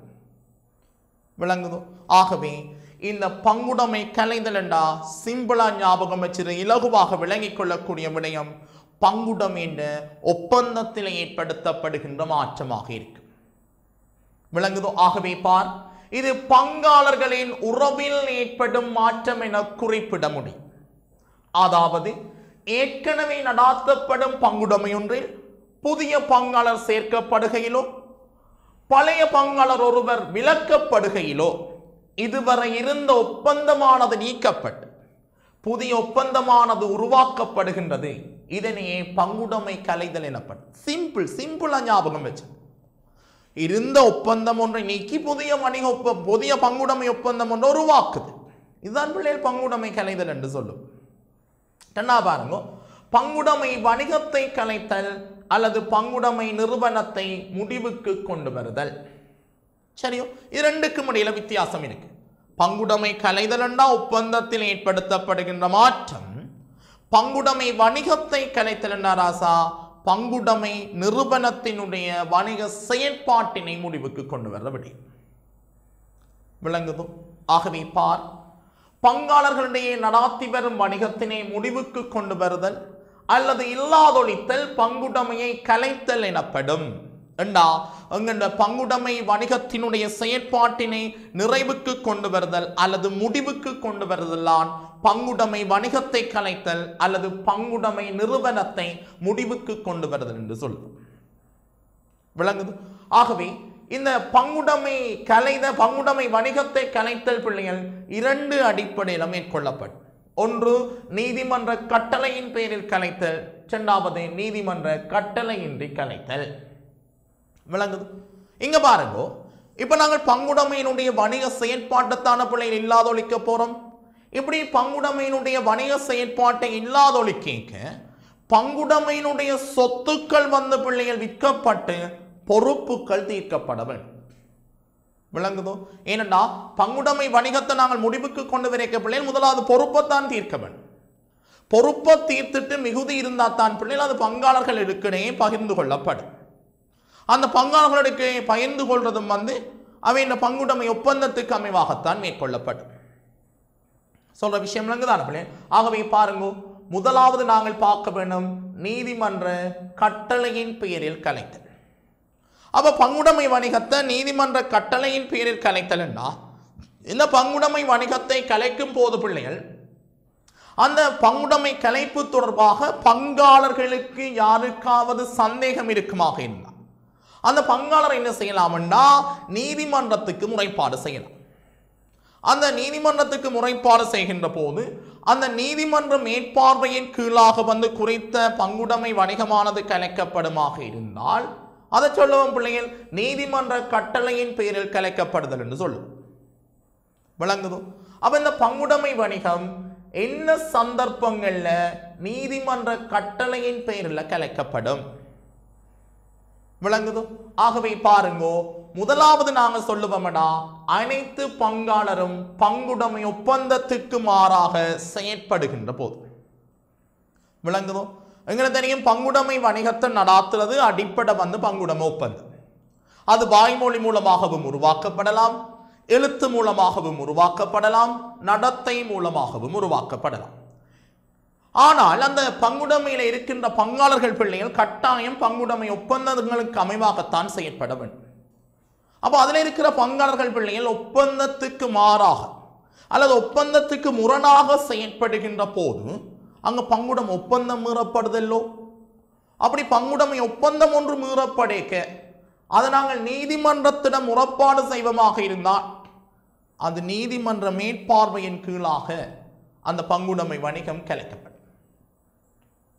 விளங்குதோ ஆகவே இந்த பங்குடைமை கலைதல் என்றா சிம்பிளா ஞாபகம் வச்சிரு இலகுவாக விளங்கிக் கொள்ளக்கூடிய விடயம் பங்குடைமை என்ற ஒப்பந்தத்தில் ஏற்படுத்தப்படுகின்ற மாற்றமாக இருக்கு விளங்குதோ ஆகவே பார் இது பங்காளர்களின் உறவில் ஏற்படும் மாற்றம் என குறிப்பிட முடியும் அதாவது ஏற்கனவே நடாத்தப்படும் பங்குடைமை ஒன்றில் புதிய பங்காளர் சேர்க்கப்படுகையிலோ பழைய பங்காளர் ஒருவர் விலக்கப்படுகையிலோ இதுவரை இருந்த ஒப்பந்தமானது நீக்கப்பட்டு புதிய ஒப்பந்தமானது உருவாக்கப்படுகின்றது இதனையே பங்குடைமை கலைதல் எனப்படும் சிம்பிள் சிம்பிளா ஞாபகம் வச்சு இருந்த ஒப்பந்தம் ஒன்றை நீக்கி புதிய வணிக ஒப்ப புதிய பங்குடைமை ஒப்பந்தம் ஒன்று உருவாக்குது இதுதான் பிள்ளைகள் பங்குடைமை கலைதல் என்று சொல்லும் என்ன பாருங்க பங்குடைமை வணிகத்தை கலைத்தல் அல்லது பங்குடைமை நிறுவனத்தை முடிவுக்கு கொண்டு வருதல் சரியோ இது ரெண்டுக்கும் இடையில வித்தியாசம் இருக்கு பங்குடைமை கலைதலண்டா ஒப்பந்தத்தில் ஏற்படுத்தப்படுகின்ற மாற்றம் பங்குடைமை வணிகத்தை கலைத்தலண்டா ராசா பங்குடைமை நிறுவனத்தினுடைய வணிக செயற்பாட்டினை முடிவுக்கு கொண்டு வர விடியும் விளங்குதோ ஆகவே பார் பங்காளர்களிடையே நடாத்தி வரும் வணிகத்தினை முடிவுக்கு கொண்டு வருதல் அல்லது இல்லாதொழித்தல் பங்குடைமையை கலைத்தல் எனப்படும் என்றா எங்கண்ட பங்குடைமை வணிகத்தினுடைய செயற்பாட்டினை நிறைவுக்கு கொண்டு வருதல் அல்லது முடிவுக்கு கொண்டு வருதலான் பங்குடைமை வணிகத்தை கலைத்தல் அல்லது பங்குடைமை நிறுவனத்தை முடிவுக்கு கொண்டு வருதல் என்று சொல்லுவோம் விளங்குது ஆகவே இந்த பங்குடைமை கலைத பங்குடைமை வணிகத்தை கலைத்தல் பிள்ளைகள் இரண்டு அடிப்படையில் மேற்கொள்ளப்படும் ஒன்று நீதிமன்ற கட்டளையின் பேரில் கலைத்தல் இரண்டாவது நீதிமன்ற கட்டளையின்றி கலைத்தல் விளங்குது இங்க பாருங்க இப்ப நாங்கள் பங்குடைமையினுடைய வணிக செயற்பாட்டுத்தான பிள்ளைகள் இல்லாதொழிக்க போறோம் இப்படி பங்குடைமையினுடைய வணிக செயற்பாட்டை இல்லாதொழிக்க பங்குடைமையினுடைய சொத்துக்கள் வந்து பிள்ளைகள் விற்கப்பட்டு பொறுப்புகள் தீர்க்கப்பட வேண்டும் விளங்குதோ ஏனென்றா பங்குடைமை வணிகத்தை நாங்கள் முடிவுக்கு கொண்டு வரைக்க பிள்ளைகள் முதலாவது பொறுப்பைத்தான் தீர்க்க வேண்டும் பொறுப்பை தீர்த்துட்டு மிகுதி இருந்தால் தான் பிள்ளைகள் அது பங்காளர்கள் இருக்கிறே பகிர்ந்து கொள்ளப்படும் அந்த பங்காளர்களுக்கு பகிர்ந்து கொள்றதும் வந்து அவை இந்த பங்குடைமை ஒப்பந்தத்துக்கு அமைவாகத்தான் மேற்கொள்ளப்படும் சொல்ற விஷயம் விளங்குதான பிள்ளை ஆகவே பாருங்க முதலாவது நாங்கள் பார்க்க வேண்டும் நீதிமன்ற கட்டளையின் பெயரில் கலைத்தல் அப்ப பங்குடைமை வணிகத்தை நீதிமன்ற கட்டளையின் பேரில் கலைத்தல்னா இந்த பங்குடைமை வணிகத்தை கலைக்கும் போது பிள்ளைகள் அந்த பங்குடைமை கலைப்பு தொடர்பாக பங்காளர்களுக்கு யாருக்காவது சந்தேகம் இருக்குமாக இருந்தால் அந்த பங்காளர் என்ன செய்யலாம்னா நீதிமன்றத்துக்கு முறைப்பாடு செய்யலாம் அந்த நீதிமன்றத்துக்கு முறைப்பாடு செய்கின்ற போது அந்த நீதிமன்ற மேற்பார்வையின் கீழாக வந்து குறித்த பங்குடைமை வணிகமானது கலைக்கப்படுமாக இருந்தால் அதை சொல்லுவோம் பிள்ளைகள் நீதிமன்ற கட்டளையின் பெயரில் கலைக்கப்படுதல் என்று சொல்லுவோம் விளங்குதோ அப்ப இந்த பங்குடைமை வணிகம் என்ன சந்தர்ப்பங்கள்ல நீதிமன்ற கட்டளையின் பெயரில் கலைக்கப்படும் விளங்குதோ ஆகவே பாருங்கோ முதலாவது நாங்க சொல்லுவோம்டா அனைத்து பங்காளரும் பங்குடைமை ஒப்பந்தத்துக்கு மாறாக செயற்படுகின்ற போது விளங்குதோ எங்களுக்கு தெரியும் பங்குடைமை வணிகத்தை நடாத்துறது அடிப்படை வந்து பங்குடைமை ஒப்பந்தம் அது வாய்மொழி மூலமாகவும் உருவாக்கப்படலாம் எழுத்து மூலமாகவும் உருவாக்கப்படலாம் நடத்தை மூலமாகவும் உருவாக்கப்படலாம் ஆனால் அந்த பங்குடைமையில் இருக்கின்ற பங்காளர்கள் பிள்ளைகள் கட்டாயம் பங்குடைமை ஒப்பந்தங்களுக்கு அமைவாகத்தான் செயற்பட வேண்டும் அப்போ அதில் இருக்கிற பங்காளர்கள் பிள்ளைகள் ஒப்பந்தத்துக்கு மாறாக அல்லது ஒப்பந்தத்துக்கு முரணாக செயற்படுகின்ற போது அங்க பங்குடம் ஒப்பந்தம் மீறப்படுதல்லோ அப்படி பங்குடைமை ஒப்பந்தம் ஒன்று மீறப்படேக்க அதை நாங்கள் நீதிமன்றத்திடம் முறப்பாடு செய்வமாக இருந்தால் அது நீதிமன்ற மேற்பார்வையின் கீழாக அந்த பங்குடைமை வணிகம் கலைக்கப்படும்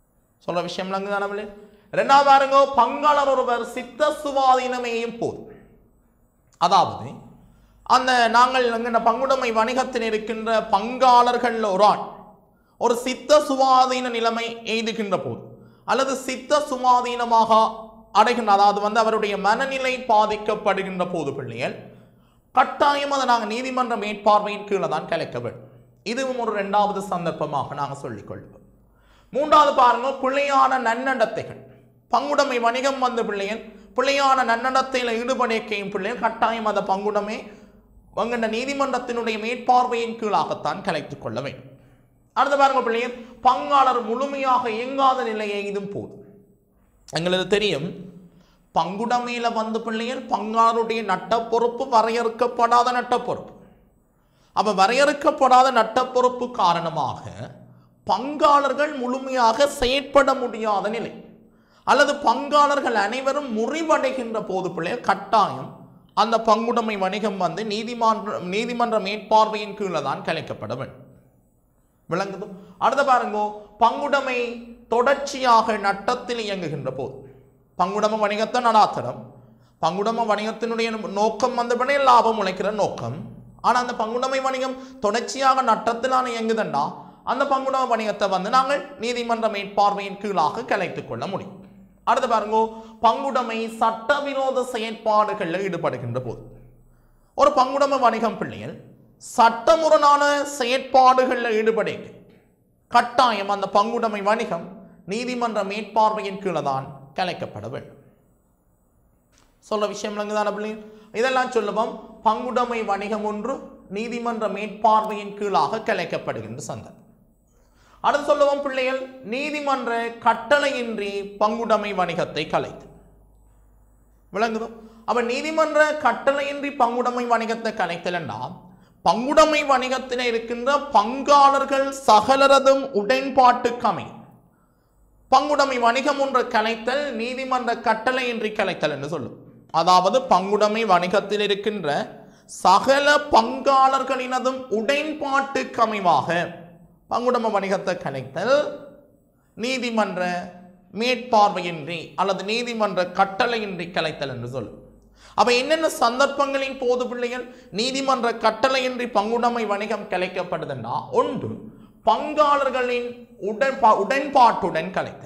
சொல்ற விஷயம் தானே ரெண்டாவது பாருங்க பங்காளர் ஒருவர் சித்த சுவாதீனமேயும் போது அதாவது அந்த நாங்கள் எங்கிற பங்குடைமை வணிகத்தில் இருக்கின்ற பங்காளர்கள் ஒரு ஆள் ஒரு சித்த சுவாதீன நிலைமை எய்துகின்ற போது அல்லது சித்த சுவாதீனமாக அடைகின்ற அதாவது வந்து அவருடைய மனநிலை பாதிக்கப்படுகின்ற போது பிள்ளைகள் கட்டாயம் அதை நாங்கள் நீதிமன்ற மேற்பார்வையின் கீழே தான் கலைக்க வேண்டும் இதுவும் ஒரு இரண்டாவது சந்தர்ப்பமாக நாங்கள் சொல்லிக் கொள்வோம் மூன்றாவது பாருங்க பிள்ளையான நன்னடத்தைகள் பங்குடைமை வணிகம் வந்த பிள்ளைகள் பிள்ளையான நன்னடத்தையில் ஈடுபடைக்கையும் பிள்ளைகள் கட்டாயம் அந்த பங்குடைமை வங்கின்ற நீதிமன்றத்தினுடைய மேற்பார்வையின் கீழாகத்தான் கலைத்துக் கொள்ள வேண்டும் அடுத்து பாருங்க பிள்ளைகள் பங்காளர் முழுமையாக இயங்காத நிலையை இதுவும் போதும் எங்களுக்கு தெரியும் பங்குடைமையில வந்து பிள்ளைகள் பங்காளருடைய நட்ட பொறுப்பு வரையறுக்கப்படாத நட்ட பொறுப்பு அப்ப வரையறுக்கப்படாத நட்ட பொறுப்பு காரணமாக பங்காளர்கள் முழுமையாக செயற்பட முடியாத நிலை அல்லது பங்காளர்கள் அனைவரும் முறிவடைகின்ற போது பிள்ளைகள் கட்டாயம் அந்த பங்குடைமை வணிகம் வந்து நீதிமன்ற நீதிமன்ற மேற்பார்வையின் கீழே தான் கலைக்கப்பட வேண்டும் விளங்குது அடுத்த பாருங்க பங்குடைமை தொடர்ச்சியாக நட்டத்தில் இயங்குகின்ற போது பங்குடம வணிகத்தை நடாத்தரம் பங்குடம வணிகத்தினுடைய நோக்கம் வந்தபடி லாபம் உழைக்கிற நோக்கம் ஆனால் அந்த பங்குடைமை வணிகம் தொடர்ச்சியாக நட்டத்திலான இயங்குதண்டா அந்த பங்குடம வணிகத்தை வந்து நாங்கள் நீதிமன்ற மேற்பார்வையின் கீழாக கலைத்துக் கொள்ள முடியும் அடுத்து பாருங்க பங்குடைமை சட்டவிரோத செயற்பாடுகளில் ஈடுபடுகின்ற போது ஒரு பங்குடைமை வணிகம் பிள்ளைகள் சட்டமுரணான செயற்பாடுகளில் ஈடுபடுங்க கட்டாயம் அந்த பங்குடைமை வணிகம் நீதிமன்ற மேற்பார்வையின் கீழே தான் கலைக்கப்பட வேண்டும் சொல்ற விஷயம் தானே பிள்ளைங்க இதெல்லாம் சொல்லுவோம் பங்குடைமை வணிகம் ஒன்று நீதிமன்ற மேற்பார்வையின் கீழாக கலைக்கப்படுகின்ற சந்தர்ப்பம் அடுத்து சொல்லுவோம் பிள்ளைகள் நீதிமன்ற கட்டளையின்றி பங்குடைமை வணிகத்தை கலைத்து விளங்குதோ அப்ப நீதிமன்ற கட்டளையின்றி பங்குடைமை வணிகத்தை கலைத்தலண்டா பங்குடைமை வணிகத்தில் இருக்கின்ற பங்காளர்கள் சகலரதும் உடன்பாட்டுக்கு அமையும் பங்குடைமை வணிகம் ஒன்று கலைத்தல் நீதிமன்ற கட்டளையின்றி கலைத்தல் என்று சொல்லும் அதாவது பங்குடைமை வணிகத்தில் இருக்கின்ற சகல பங்காளர்களினதும் உடன்பாட்டுக்கு அமைவாக பங்குடைமை வணிகத்தை கலைத்தல் நீதிமன்ற மேற்பார்வையின்றி அல்லது நீதிமன்ற கட்டளையின்றி கலைத்தல் என்று சொல்லும் அப்ப என்னென்ன சந்தர்ப்பங்களின் போது பிள்ளைகள் நீதிமன்ற கட்டளையின்றி பங்குடைமை வணிகம் கலைக்கப்படுதுன்னா ஒன்று பங்காளர்களின் உடன்பா உடன்பாட்டுடன் கலைத்தல்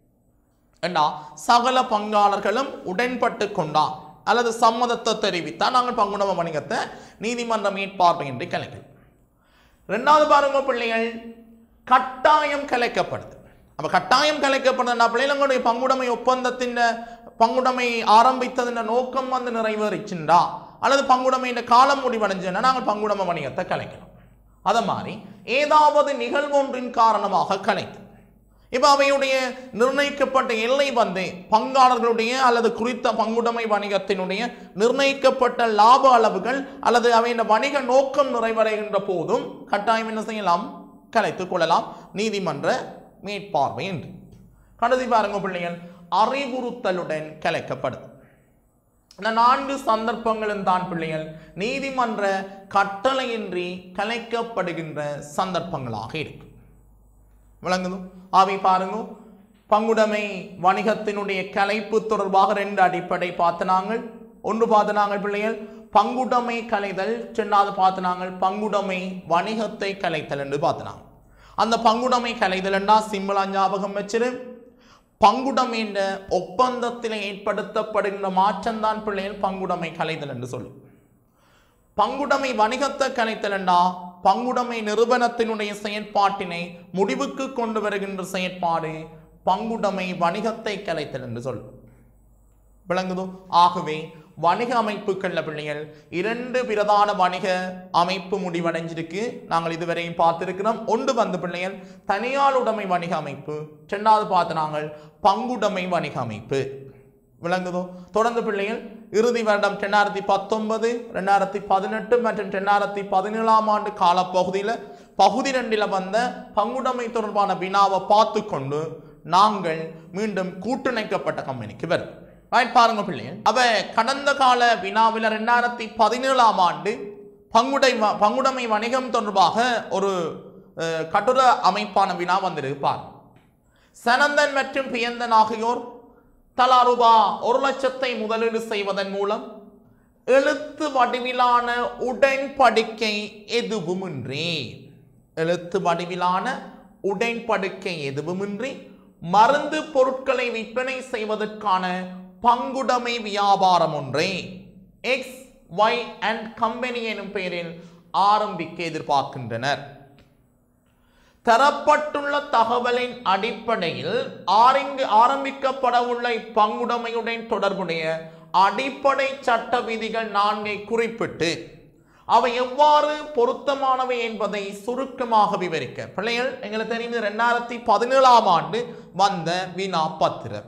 ஏண்டா சகல பங்காளர்களும் உடன்பட்டு கொண்டா அல்லது சம்மதத்தை தெரிவித்தா நாங்கள் பங்குடைமை வணிகத்தை நீதிமன்ற மேற்பார்வையின்றி கலைக்கலாம் ரெண்டாவது பாருங்க பிள்ளைகள் கட்டாயம் கலைக்கப்படுது அப்ப கட்டாயம் கலைக்கப்படுதுன்னா பிள்ளைகளுடைய பங்குடைமை ஒப்பந்தத்தின் பங்குடைமை ஆரம்பித்ததின் நோக்கம் வந்து நிறைவேறிச்சுண்டா அல்லது பங்குடைமையின் காலம் முடிவடைஞ்சுன்னா நாங்கள் பங்குடைமை வணிகத்தை கலைக்கலாம் அதை மாதிரி ஏதாவது நிகழ்வொன்றின் காரணமாக கலைத்து இப்போ அவையுடைய நிர்ணயிக்கப்பட்ட எல்லை வந்து பங்காளர்களுடைய அல்லது குறித்த பங்குடைமை வணிகத்தினுடைய நிர்ணயிக்கப்பட்ட லாப அளவுகள் அல்லது அவையின் வணிக நோக்கம் நிறைவடைகின்ற போதும் கட்டாயம் என்ன செய்யலாம் கலைத்துக் கொள்ளலாம் நீதிமன்ற மேற்பார்வை என்று கடைசி பாருங்க பிள்ளைகள் அறிவுறுத்தலுடன் கலைக்கப்படுது இந்த நான்கு சந்தர்ப்பங்களும் தான் பிள்ளைகள் நீதிமன்ற கட்டளையின்றி கலைக்கப்படுகின்ற சந்தர்ப்பங்களாக இருக்கு விளங்குது ஆவி பாருங்க பங்குடைமை வணிகத்தினுடைய கலைப்பு தொடர்பாக ரெண்டு அடிப்படை பார்த்து நாங்கள் ஒன்று பார்த்து நாங்கள் பிள்ளைகள் பங்குடைமை கலைதல் ரெண்டாவது பார்த்து நாங்கள் பங்குடைமை வணிகத்தை கலைத்தல் என்று பார்த்து நாங்கள் அந்த பங்குடைமை கலைதல்னா சிம்பிளா ஞாபகம் வச்சிரு பங்குடைமைன்ற ஒப்பந்தத்தில் ஏற்படுத்தப்படுகின்ற மாற்றம்தான் பிள்ளைகள் பங்குடைமை கலைதல் என்று சொல்லும் பங்குடைமை வணிகத்தை கலைத்தலண்டா பங்குடைமை நிறுவனத்தினுடைய செயற்பாட்டினை முடிவுக்கு கொண்டு வருகின்ற செயற்பாடு பங்குடைமை வணிகத்தை கலைத்தல் என்று சொல்லும் விளங்குதோ ஆகவே வணிக அமைப்புகள்ல பிள்ளைகள் இரண்டு பிரதான வணிக அமைப்பு முடிவடைஞ்சிருக்கு நாங்கள் இதுவரையும் பார்த்திருக்கிறோம் ஒன்று வந்து பிள்ளைகள் தனியார் உடைமை வணிக அமைப்பு இரண்டாவது பார்த்து நாங்கள் பங்குடைமை வணிக அமைப்பு விளங்குதோ தொடர்ந்து பிள்ளைகள் இறுதி வருடம் ரெண்டாயிரத்தி பத்தொன்பது ரெண்டாயிரத்தி பதினெட்டு மற்றும் ரெண்டாயிரத்தி பதினேழாம் ஆண்டு காலப்பகுதியில் பகுதி ரெண்டில் வந்த பங்குடைமை தொடர்பான வினாவை பார்த்து கொண்டு நாங்கள் மீண்டும் கூட்டிணைக்கப்பட்ட கம்பெனிக்கு வரும் ரைட் பாருங்க பிள்ளைகள் அவ கடந்த கால வினாவில் ரெண்டாயிரத்தி பதினேழாம் ஆண்டு பங்குடை வ- பங்குடைமை வணிகம் தொடர்பாக ஒரு அஹ், கட்டுர அமைப்பான வினா வந்திருக்கு பாருங்க சனந்தன் மற்றும் பியந்தன் ஆகியோர் தலா ரூபா ஒரு லட்சத்தை முதலீடு செய்வதன் மூலம் எழுத்து வடிவிலான உடன்படிக்கை எதுவுமின்றி எழுத்து வடிவிலான உடன்படிக்கை எதுவுமின்றி மருந்து பொருட்களை விற்பனை செய்வதற்கான பங்குடைமை வியாபாரம் ஒன்றை எக்ஸ் ஒய் அண்ட் கம்பெனி எனும் பெயரில் ஆரம்பிக்க எதிர்பார்க்கின்றனர் தரப்பட்டுள்ள தகவலின் அடிப்படையில் ஆரங்கு ஆரம்பிக்கப்பட உள்ள இப்பங்குடைமையுடன் தொடர்புடைய அடிப்படை சட்ட விதிகள் நான்கை குறிப்பிட்டு அவை எவ்வாறு பொருத்தமானவை என்பதை சுருக்கமாக விவரிக்க பிள்ளைகள் எங்களுக்கு தெரியும் ரெண்டாயிரத்தி பதினேழாம் ஆண்டு வந்த வினா பத்திரம்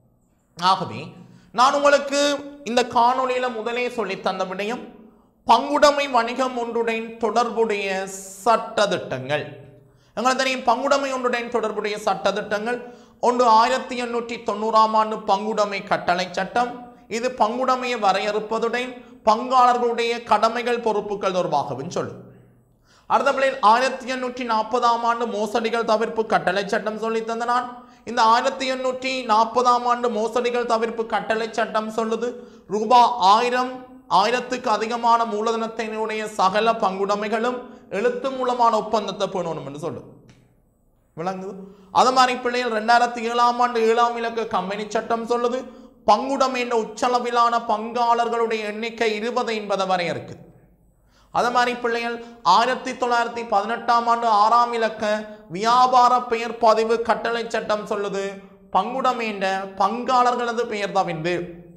ஆகவே நான் உங்களுக்கு இந்த காணொளியில முதலே சொல்லி தந்த விடயம் பங்குடைமை வணிகம் ஒன்றுடன் தொடர்புடைய சட்டதிட்டங்கள் எங்களுக்கு தெரியும் பங்குடைமை ஒன்றுடன் தொடர்புடைய சட்டதிட்டங்கள் ஒன்று ஆயிரத்தி எண்ணூற்றி தொண்ணூறாம் ஆண்டு பங்குடைமை கட்டளை சட்டம் இது பங்குடைமையை வரையறுப்பதுடன் பங்காளர்களுடைய கடமைகள் பொறுப்புகள் தொடர்பாகவும் சொல்லும் அடுத்தபடியில் ஆயிரத்தி எண்ணூற்றி நாற்பதாம் ஆண்டு மோசடிகள் தவிர்ப்பு கட்டளை சட்டம் சொல்லி தந்த நான் இந்த ஆயிரத்தி எண்ணூற்றி நாற்பதாம் ஆண்டு மோசடிகள் தவிர்ப்பு கட்டளை சட்டம் சொல்லுது ரூபா ஆயிரம் ஆயிரத்துக்கு அதிகமான மூலதனத்தினுடைய சகல பங்குடைமைகளும் எழுத்து மூலமான ஒப்பந்தத்தை பேணணும் என்று சொல்லுது விளங்குது அது மாதிரி பிள்ளைகள் ரெண்டாயிரத்தி ஏழாம் ஆண்டு ஏழாம் இலக்க கம்பெனி சட்டம் சொல்லுது பங்குடைமை என்ற உச்சளவிலான பங்காளர்களுடைய எண்ணிக்கை இருபது என்பதை வரை இருக்குது அது மாதிரி பிள்ளைகள் ஆயிரத்தி தொள்ளாயிரத்தி பதினெட்டாம் ஆண்டு ஆறாம் இலக்க வியாபார பெயர் பதிவு கட்டளை சட்டம் சொல்லுது பங்குடைமை என்ற பங்காளர்களது பெயர் தவிர்ந்து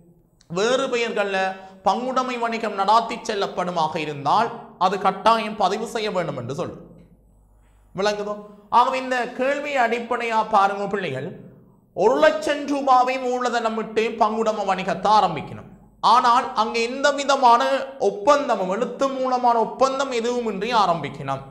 வேறு பெயர்களில் பங்குடைமை வணிகம் நடாத்தி செல்லப்படுமாக இருந்தால் அது கட்டாயம் பதிவு செய்ய வேண்டும் என்று சொல்லும் விளங்குதோ ஆகவே இந்த கேள்வி அடிப்படையா பாருங்க பிள்ளைகள் ஒரு லட்சம் ரூபாவை மூலதனம் விட்டு பங்குடம வணிகத்தை ஆரம்பிக்கணும் ஆனால் அங்க எந்த விதமான ஒப்பந்தமும் எழுத்து மூலமான ஒப்பந்தம் எதுவுமின்றி ஆரம்பிக்கணும்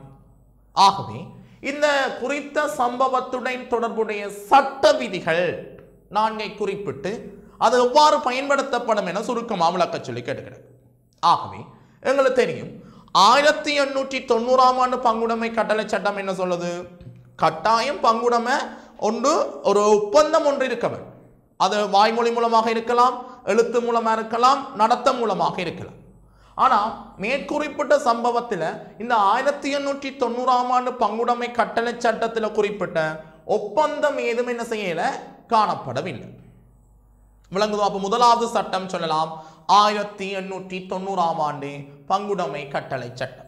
ஆகவே இந்த குறித்த சம்பவத்துடன் தொடர்புடைய சட்ட விதிகள் நான்கை குறிப்பிட்டு அது எவ்வாறு பயன்படுத்தப்படும் என சுருக்கமாக விளக்க சொல்லி கேட்டுக்கிறேன் ஆகவே எங்களுக்கு தெரியும் ஆயிரத்தி எண்ணூற்றி தொண்ணூறாம் ஆண்டு பங்குடைமை கட்டளை சட்டம் என்ன சொல்லுது கட்டாயம் பங்குடைமை ஒன்று ஒரு ஒப்பந்தம் ஒன்று இருக்கவன் அது வாய்மொழி மூலமாக இருக்கலாம் எழுத்து மூலமாக இருக்கலாம் நடத்த மூலமாக இருக்கலாம் ஆனால் மேற்குறிப்பிட்ட சம்பவத்தில் இந்த ஆயிரத்தி எண்ணூற்றி தொண்ணூறாம் ஆண்டு பங்குடைமை கட்டளை சட்டத்தில் குறிப்பிட்ட ஒப்பந்தம் ஏதும் என்ன செய்யல காணப்படவில்லை விளங்குதோ அப்போ முதலாவது சட்டம் சொல்லலாம் ஆயிரத்தி எண்ணூற்றி தொண்ணூறாம் ஆண்டு பங்குடைமை கட்டளை சட்டம்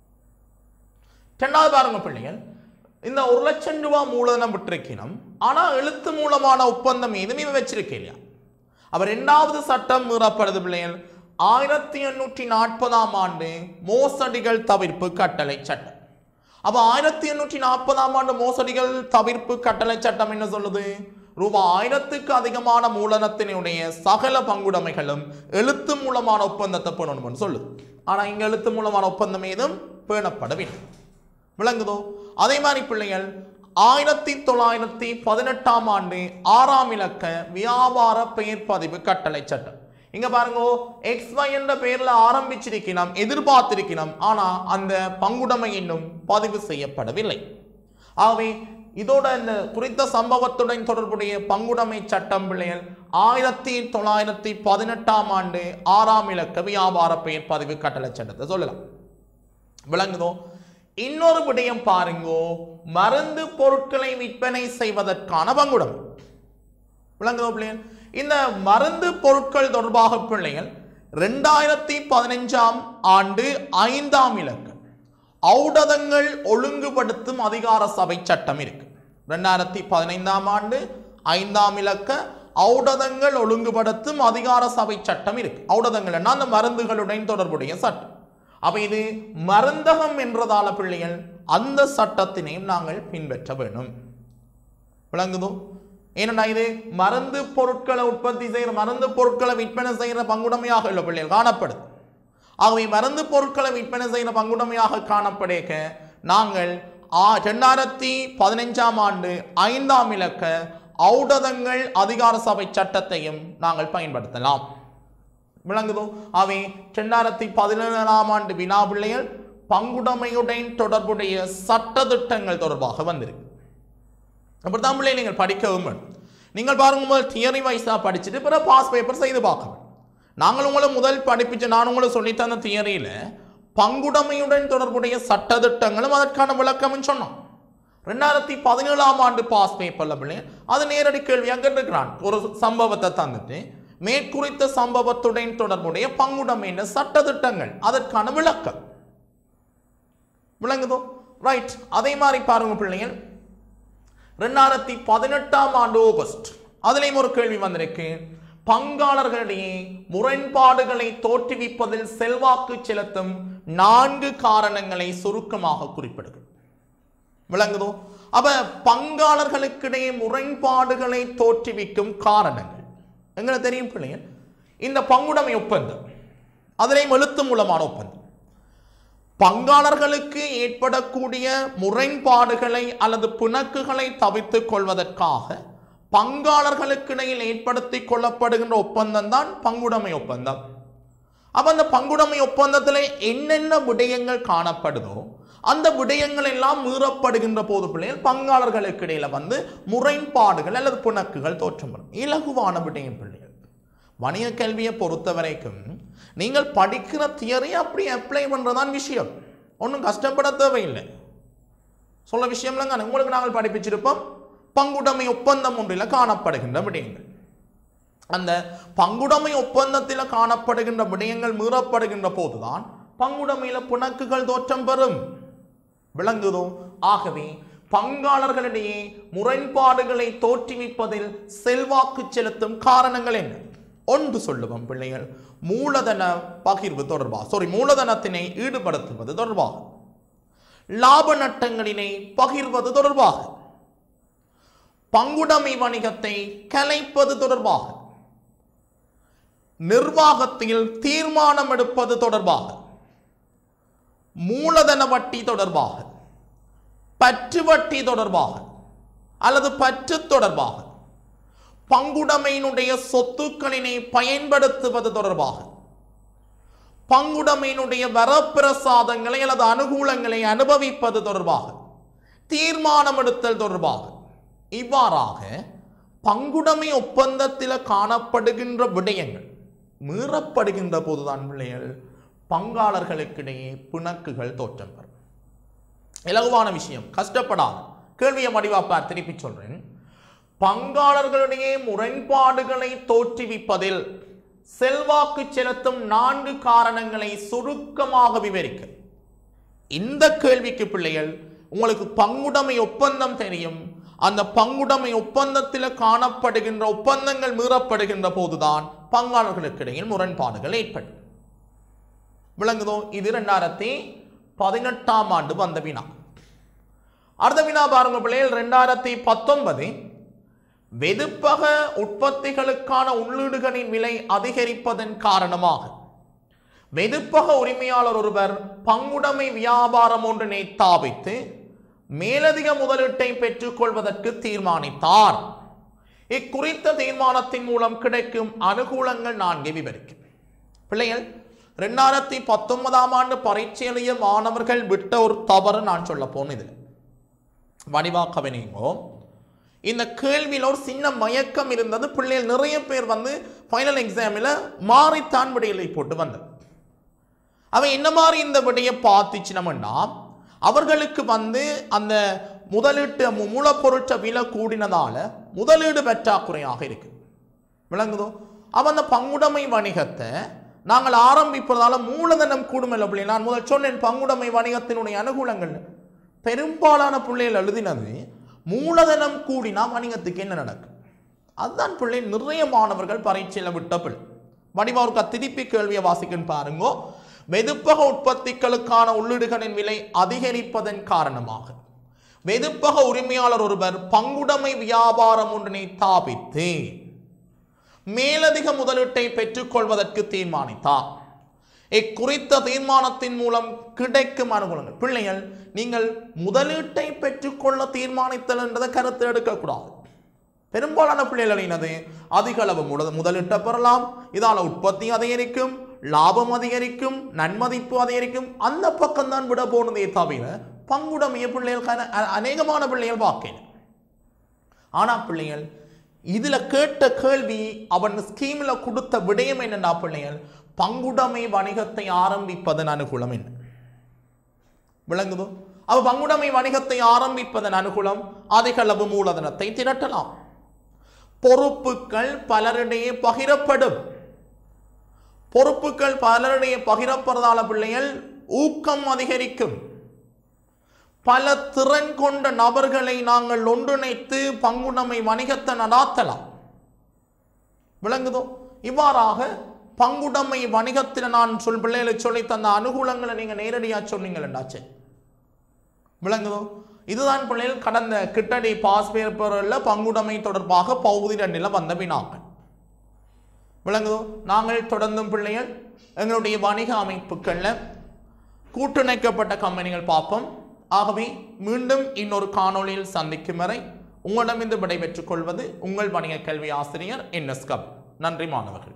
ரெண்டாவது பாருங்க பிள்ளைகள் இந்த ஒரு லட்சம் ரூபாய் மூலதனம் விட்டிருக்கணும் ஆனா எழுத்து மூலமான ஒப்பந்தம் எதுவுமே வச்சிருக்கேன் இல்லையா அப்ப ரெண்டாவது சட்டம் மீறப்படுது பிள்ளைகள் ஆயிரத்தி எண்ணூற்றி நாற்பதாம் ஆண்டு மோசடிகள் தவிர்ப்பு கட்டளை சட்டம் அப்ப ஆயிரத்தி எண்ணூற்றி நாற்பதாம் ஆண்டு மோசடிகள் தவிர்ப்பு கட்டளை சட்டம் என்ன சொல்லுது ரூபாய் ஆயிரத்துக்கு அதிகமான மூலதனத்தினுடைய சகல பங்குடைமைகளும் எழுத்து மூலமான ஒப்பந்தத்தை பேணணும்னு சொல்லுது ஆனா இங்க எழுத்து மூலமான ஒப்பந்தம் ஏதும் பேணப்படவில்லை விளங்குதோ அதே மாதிரி பிள்ளைகள் ஆயிரத்தி தொள்ளாயிரத்தி பதினெட்டாம் ஆண்டு ஆறாம் இலக்க வியாபார பெயர் பதிவு கட்டளை சட்டம் இங்க பாருங்க எக்ஸ் ஒய் என்ற பெயர்ல ஆரம்பிச்சிருக்கிறோம் எதிர்பார்த்திருக்கிறோம் ஆனா அந்த பங்குடைமை இன்னும் பதிவு செய்யப்படவில்லை ஆகவே இதோட இந்த குறித்த சம்பவத்துடன் தொடர்புடைய பங்குடைமை சட்டம் பிள்ளைகள் ஆயிரத்தி தொள்ளாயிரத்தி பதினெட்டாம் ஆண்டு ஆறாம் இலக்க வியாபார பெயர் பதிவு கட்டளை சட்டத்தை சொல்லலாம் விளங்குதோ இன்னொரு விடயம் பாருங்கோ மருந்து பொருட்களை விற்பனை செய்வதற்கான பங்குடைமை விளங்குதோ பிள்ளைகள் இந்த மருந்து பொருட்கள் தொடர்பாக பிள்ளைகள் ரெண்டாயிரத்தி பதினஞ்சாம் ஆண்டு ஐந்தாம் இலக்கம் ஔடதங்கள் ஒழுங்குபடுத்தும் அதிகார சபை சட்டம் இருக்கு ரெண்டாயிரத்தி பதினைந்தாம் ஆண்டு ஐந்தாம் இலக்க ஔடதங்கள் ஒழுங்குபடுத்தும் அதிகார சபை சட்டம் இருக்கு ஔடதங்கள் என்ன அந்த மருந்துகளுடன் தொடர்புடைய சட்டம் அப்ப இது மருந்தகம் என்றதால பிள்ளைகள் அந்த சட்டத்தினையும் நாங்கள் பின்பற்ற வேண்டும் விளங்குதோ ஏனென்னா இது மருந்து பொருட்களை உற்பத்தி செய்கிற மருந்து பொருட்களை விற்பனை செய்கிற பங்குடைமையாக உள்ள பிள்ளைகள் காணப்படுது ஆகவே மருந்து பொருட்களை விற்பனை செய்கிற பங்குடைமையாக காணப்படேக்க நாங்கள் ஆ- ரெண்டாயிரத்தி பதினைஞ்சாம் ஆண்டு ஐந்தாம் இலக்க ஔடதங்கள் அதிகார சபை சட்டத்தையும் நாங்கள் பயன்படுத்தலாம் விளங்குதோ அவை ரெண்டாயிரத்தி பதினேழாம் ஆண்டு வினா பிள்ளைகள் பங்குடைமையுடன் தொடர்புடைய சட்டதிட்டங்கள் தொடர்பாக வந்திருக்கு அப்படித்தான் பிள்ளை நீங்கள் படிக்கவும் வேணும் நீங்கள் பாருங்க முதல் தியரி வைஸாக படிச்சுட்டு பிறகு பாஸ் பேப்பர் செய்து பார்க்கணும் நாங்கள் உங்களை முதல் படிப்பிச்சு நான் உங்களை சொல்லித்தந்த தியரியில் பங்குடைமையுடன் தொடர்புடைய சட்டதிட்டங்களும் அதற்கான விளக்கமும் சொன்னோம் ரெண்டாயிரத்தி பதினேழாம் ஆண்டு பாஸ் பேப்பரில் பிள்ளை அது நேரடி கேள்வியாக கேட்டிருக்கிறான் ஒரு சம்பவத்தை தந்துட்டு மேற்குறித்த சம்பவத்துடன் தொடர்புடைய பங்குடைமையின் சட்டதிட்டங்கள் அதற்கான விளக்கம் விளங்குதோ ரைட் அதே மாதிரி பாருங்க பிள்ளைகள் ரெண்டாயிரத்தி பதினெட்டாம் ஆண்டு ஆகஸ்ட் அதுலேயும் ஒரு கேள்வி வந்திருக்கு பங்காளர்களிடையே முரண்பாடுகளை தோற்றுவிப்பதில் செல்வாக்கு செலுத்தும் நான்கு காரணங்களை சுருக்கமாக குறிப்பிடுகிறது விளங்குதோ அப்ப பங்காளர்களுக்கிடையே முரண்பாடுகளை தோற்றுவிக்கும் காரணங்கள் எங்களுக்கு தெரியும் பிள்ளைகள் இந்த பங்குடைமை ஒப்பந்தம் அதிலேயும் எழுத்து மூலமான ஒப்பந்தம் பங்காளர்களுக்கு ஏற்படக்கூடிய முரண்பாடுகளை அல்லது பிணக்குகளை தவிர்த்துக் கொள்வதற்காக பங்காளர்களுக்கிடையில் ஏற்படுத்திக் கொள்ளப்படுகின்ற ஒப்பந்தம் தான் பங்குடைமை ஒப்பந்தம் அப்ப அந்த பங்குடைமை ஒப்பந்தத்தில் என்னென்ன விடயங்கள் காணப்படுதோ அந்த விடயங்கள் எல்லாம் மீறப்படுகின்ற போது பிள்ளைகள் பங்காளர்களுக்கு இடையில வந்து முரண்பாடுகள் அல்லது பிணக்குகள் தோற்றம் வரும் இலகுவான விடயம் பிள்ளைகள் வணிக கல்வியை பொறுத்த வரைக்கும் நீங்கள் படிக்கிற தியரி அப்படி அப்ளை பண்ணுறதான் விஷயம் ஒன்றும் கஷ்டப்பட தேவையில்லை சொல்ல விஷயம்லங்க உங்களுக்கு நாங்கள் படிப்பிச்சிருப்போம் பங்குடைமை ஒப்பந்தம் ஒன்றில் காணப்படுகின்ற விடயங்கள் அந்த பங்குடைமை ஒப்பந்தத்தில் காணப்படுகின்ற விடயங்கள் மீறப்படுகின்ற போதுதான் பங்குடைமையில பிணக்குகள் தோற்றம் பெறும் விளங்குதோ ஆகவே பங்காளர்களிடையே முரண்பாடுகளை தோற்றுவிப்பதில் செல்வாக்கு செலுத்தும் காரணங்கள் என்ன ஒன்று சொல்லுவோம் பிள்ளைகள் மூலதன பகிர்வு தொடர்பாக சாரி மூலதனத்தினை ஈடுபடுத்துவது தொடர்பாக லாப நட்டங்களினை பகிர்வது தொடர்பாக பங்குடைமை வணிகத்தை கலைப்பது தொடர்பாக நிர்வாகத்தில் தீர்மானம் எடுப்பது தொடர்பாக மூலதன வட்டி தொடர்பாக பற்று வட்டி தொடர்பாக அல்லது பற்று தொடர்பாக பங்குடைமையினுடைய சொத்துக்களினை பயன்படுத்துவது தொடர்பாக பங்குடைமையினுடைய வரப்பிரசாதங்களை அல்லது அனுகூலங்களை அனுபவிப்பது தொடர்பாக தீர்மானம் எடுத்தல் தொடர்பாக இவ்வாறாக பங்குடைமை ஒப்பந்தத்தில் காணப்படுகின்ற விடயங்கள் மீறப்படுகின்ற போதுதான் பிள்ளைகள் பங்காளர்களுக்கிடையே பிணக்குகள் தோற்றம் பெறும் இலகுவான விஷயம் கஷ்டப்படாது கேள்வியை மடிவாப்பார் திருப்பி சொல்றேன் பங்காளர்களிடையே முரண்பாடுகளை தோற்றுவிப்பதில் செல்வாக்கு செலுத்தும் நான்கு காரணங்களை சுருக்கமாக விவரிக்க இந்த கேள்விக்கு பிள்ளைகள் உங்களுக்கு பங்குடைமை ஒப்பந்தம் தெரியும் அந்த பங்குடைமை ஒப்பந்தத்தில் காணப்படுகின்ற ஒப்பந்தங்கள் மீறப்படுகின்ற போதுதான் பங்காளர்களுக்கு இடையில் முரண்பாடுகள் ஏற்படும் விளங்குதோ இது ரெண்டாயிரத்தி பதினெட்டாம் ஆண்டு வந்த வினா அடுத்த வினா பாருங்க பிள்ளைகள் ரெண்டாயிரத்தி பத்தொன்பது வெதுப்பக உற்பத்திகளுக்கான உள்ளீடுகளின் விலை அதிகரிப்பதன் காரணமாக வெதுப்பக உரிமையாளர் ஒருவர் பங்குடைமை வியாபாரம் ஒன்றினை ஸ்தாபித்து மேலதிக முதலீட்டை பெற்றுக்கொள்வதற்கு தீர்மானித்தார் இக்குறித்த தீர்மானத்தின் மூலம் கிடைக்கும் அனுகூலங்கள் நான்கை விவரிக்கும் பிள்ளைகள் ரெண்டாயிரத்தி பத்தொன்பதாம் ஆண்டு பரீட்சை எழுதிய மாணவர்கள் விட்ட ஒரு தவறு நான் சொல்ல போன இதில் வடிவாக்கவனிங்கோ இந்த கேள்வியில் ஒரு சின்ன மயக்கம் இருந்தது பிள்ளைகள் நிறைய பேர் வந்து ஃபைனல் எக்ஸாமில் மாறித்தான் விடையிலை போட்டு வந்தது அவன் என்ன மாதிரி இந்த விடையை பார்த்துச்சினோம்னா அவர்களுக்கு வந்து அந்த முதலீட்டு மு- மூலப்பொருட்ச விலை கூடினதால முதலீடு பற்றாக்குறையாக இருக்கு விளங்குதோ அவன் அந்த பங்குடைமை வணிகத்தை நாங்கள் ஆரம்பிப்பதால மூலதனம் கூடுமில்ல பிள்ளை நான் முதல் சொன்னேன் பங்குடைமை வணிகத்தினுடைய அனுகூலங்கள் பெரும்பாலான பிள்ளைகள் எழுதினது மூலதனம் கூடினா வணிகத்துக்கு என்ன நடக்கும் அதுதான் பிள்ளை நிறைய மாணவர்கள் பரீட்சையில் விட்ட பிள்ளை வடிவாவுக்கு திருப்பி கேள்வியை வாசிக்கன்னு பாருங்கோ வெதுப்பக உற்பத்திகளுக்கான உள்ளீடுகளின் விலை அதிகரிப்பதன் காரணமாக வெதுப்பக உரிமையாளர் ஒருவர் பங்குடைமை வியாபாரம் ஒன்றினை ஸ்தாபித்து மேலதிக முதலீட்டை பெற்றுக்கொள்வதற்கு தீர்மானித்தார் இக்குறித்த தீர்மானத்தின் மூலம் கிடைக்கும் அனுகூலங்கள் பிள்ளைகள் நீங்கள் முதலீட்டை பெற்றுக்கொள்ள தீர்மானித்தல் என்றதை கருத்து எடுக்கக்கூடாது பெரும்பாலான பிள்ளைகள் என்னது அதிக அளவு முத- முதலீட்டை பெறலாம் இதால உற்பத்தி அதிகரிக்கும் லாபம் அதிகரிக்கும் நன்மதிப்பு அதிகரிக்கும் அந்த பக்கம் தான் விட போனதே தவிர பங்குடைமைய பிள்ளைகள் கன- அ- அநேகமான பிள்ளைகள் பார்க்கல ஆனா பிள்ளைகள் இதுல கேட்ட கேள்வி அவன் ஸ்கீம்ல கொடுத்த விடயம் என்னடா பிள்ளைகள் பங்குடைமை வணிகத்தை ஆரம்பிப்பதன் அனுகூலம் என்ன விளங்குதோ அவ பங்குடைமை வணிகத்தை ஆரம்பிப்பதன் அனுகூலம் அதிகளவு மூலதனத்தை திரட்டலாம் பொறுப்புகள் பலரிடையே பகிரப்படும் பொறுப்புகள் பலரிடையே பகிரப்படுறதால பிள்ளைகள் ஊக்கம் அதிகரிக்கும் பல திறன் கொண்ட நபர்களை நாங்கள் ஒன்றிணைத்து பங்குடைமை வணிகத்தை நடாத்தலாம் விளங்குதோ இவ்வாறாக பங்குடைமை வணிகத்தில் நான் சொல் பிள்ளைகளுக்கு சொல்லி தந்த அனுகூலங்களை நீங்க நேரடியாக சொன்னீங்களேண்டாச்சே விளங்குதோ இதுதான் பிள்ளைகள் கடந்த கிட்டடி பாஸ் பேப்பரில் பங்குடைமை தொடர்பாக பகுதி ரெண்டில் வந்த வினாக்கள் விளங்குதோ நாங்கள் தொடர்ந்தும் பிள்ளைகள் எங்களுடைய வணிக அமைப்புகளில் கூட்டிணைக்கப்பட்ட கம்பெனிகள் பார்ப்போம் ஆகவே மீண்டும் இன்னொரு காணொளியில் சந்திக்கும் வரை உங்களிடமிருந்து விடைபெற்றுக் கொள்வது உங்கள் வணிக கல்வி ஆசிரியர் என் எஸ் கப் நன்றி மாணவர்கள்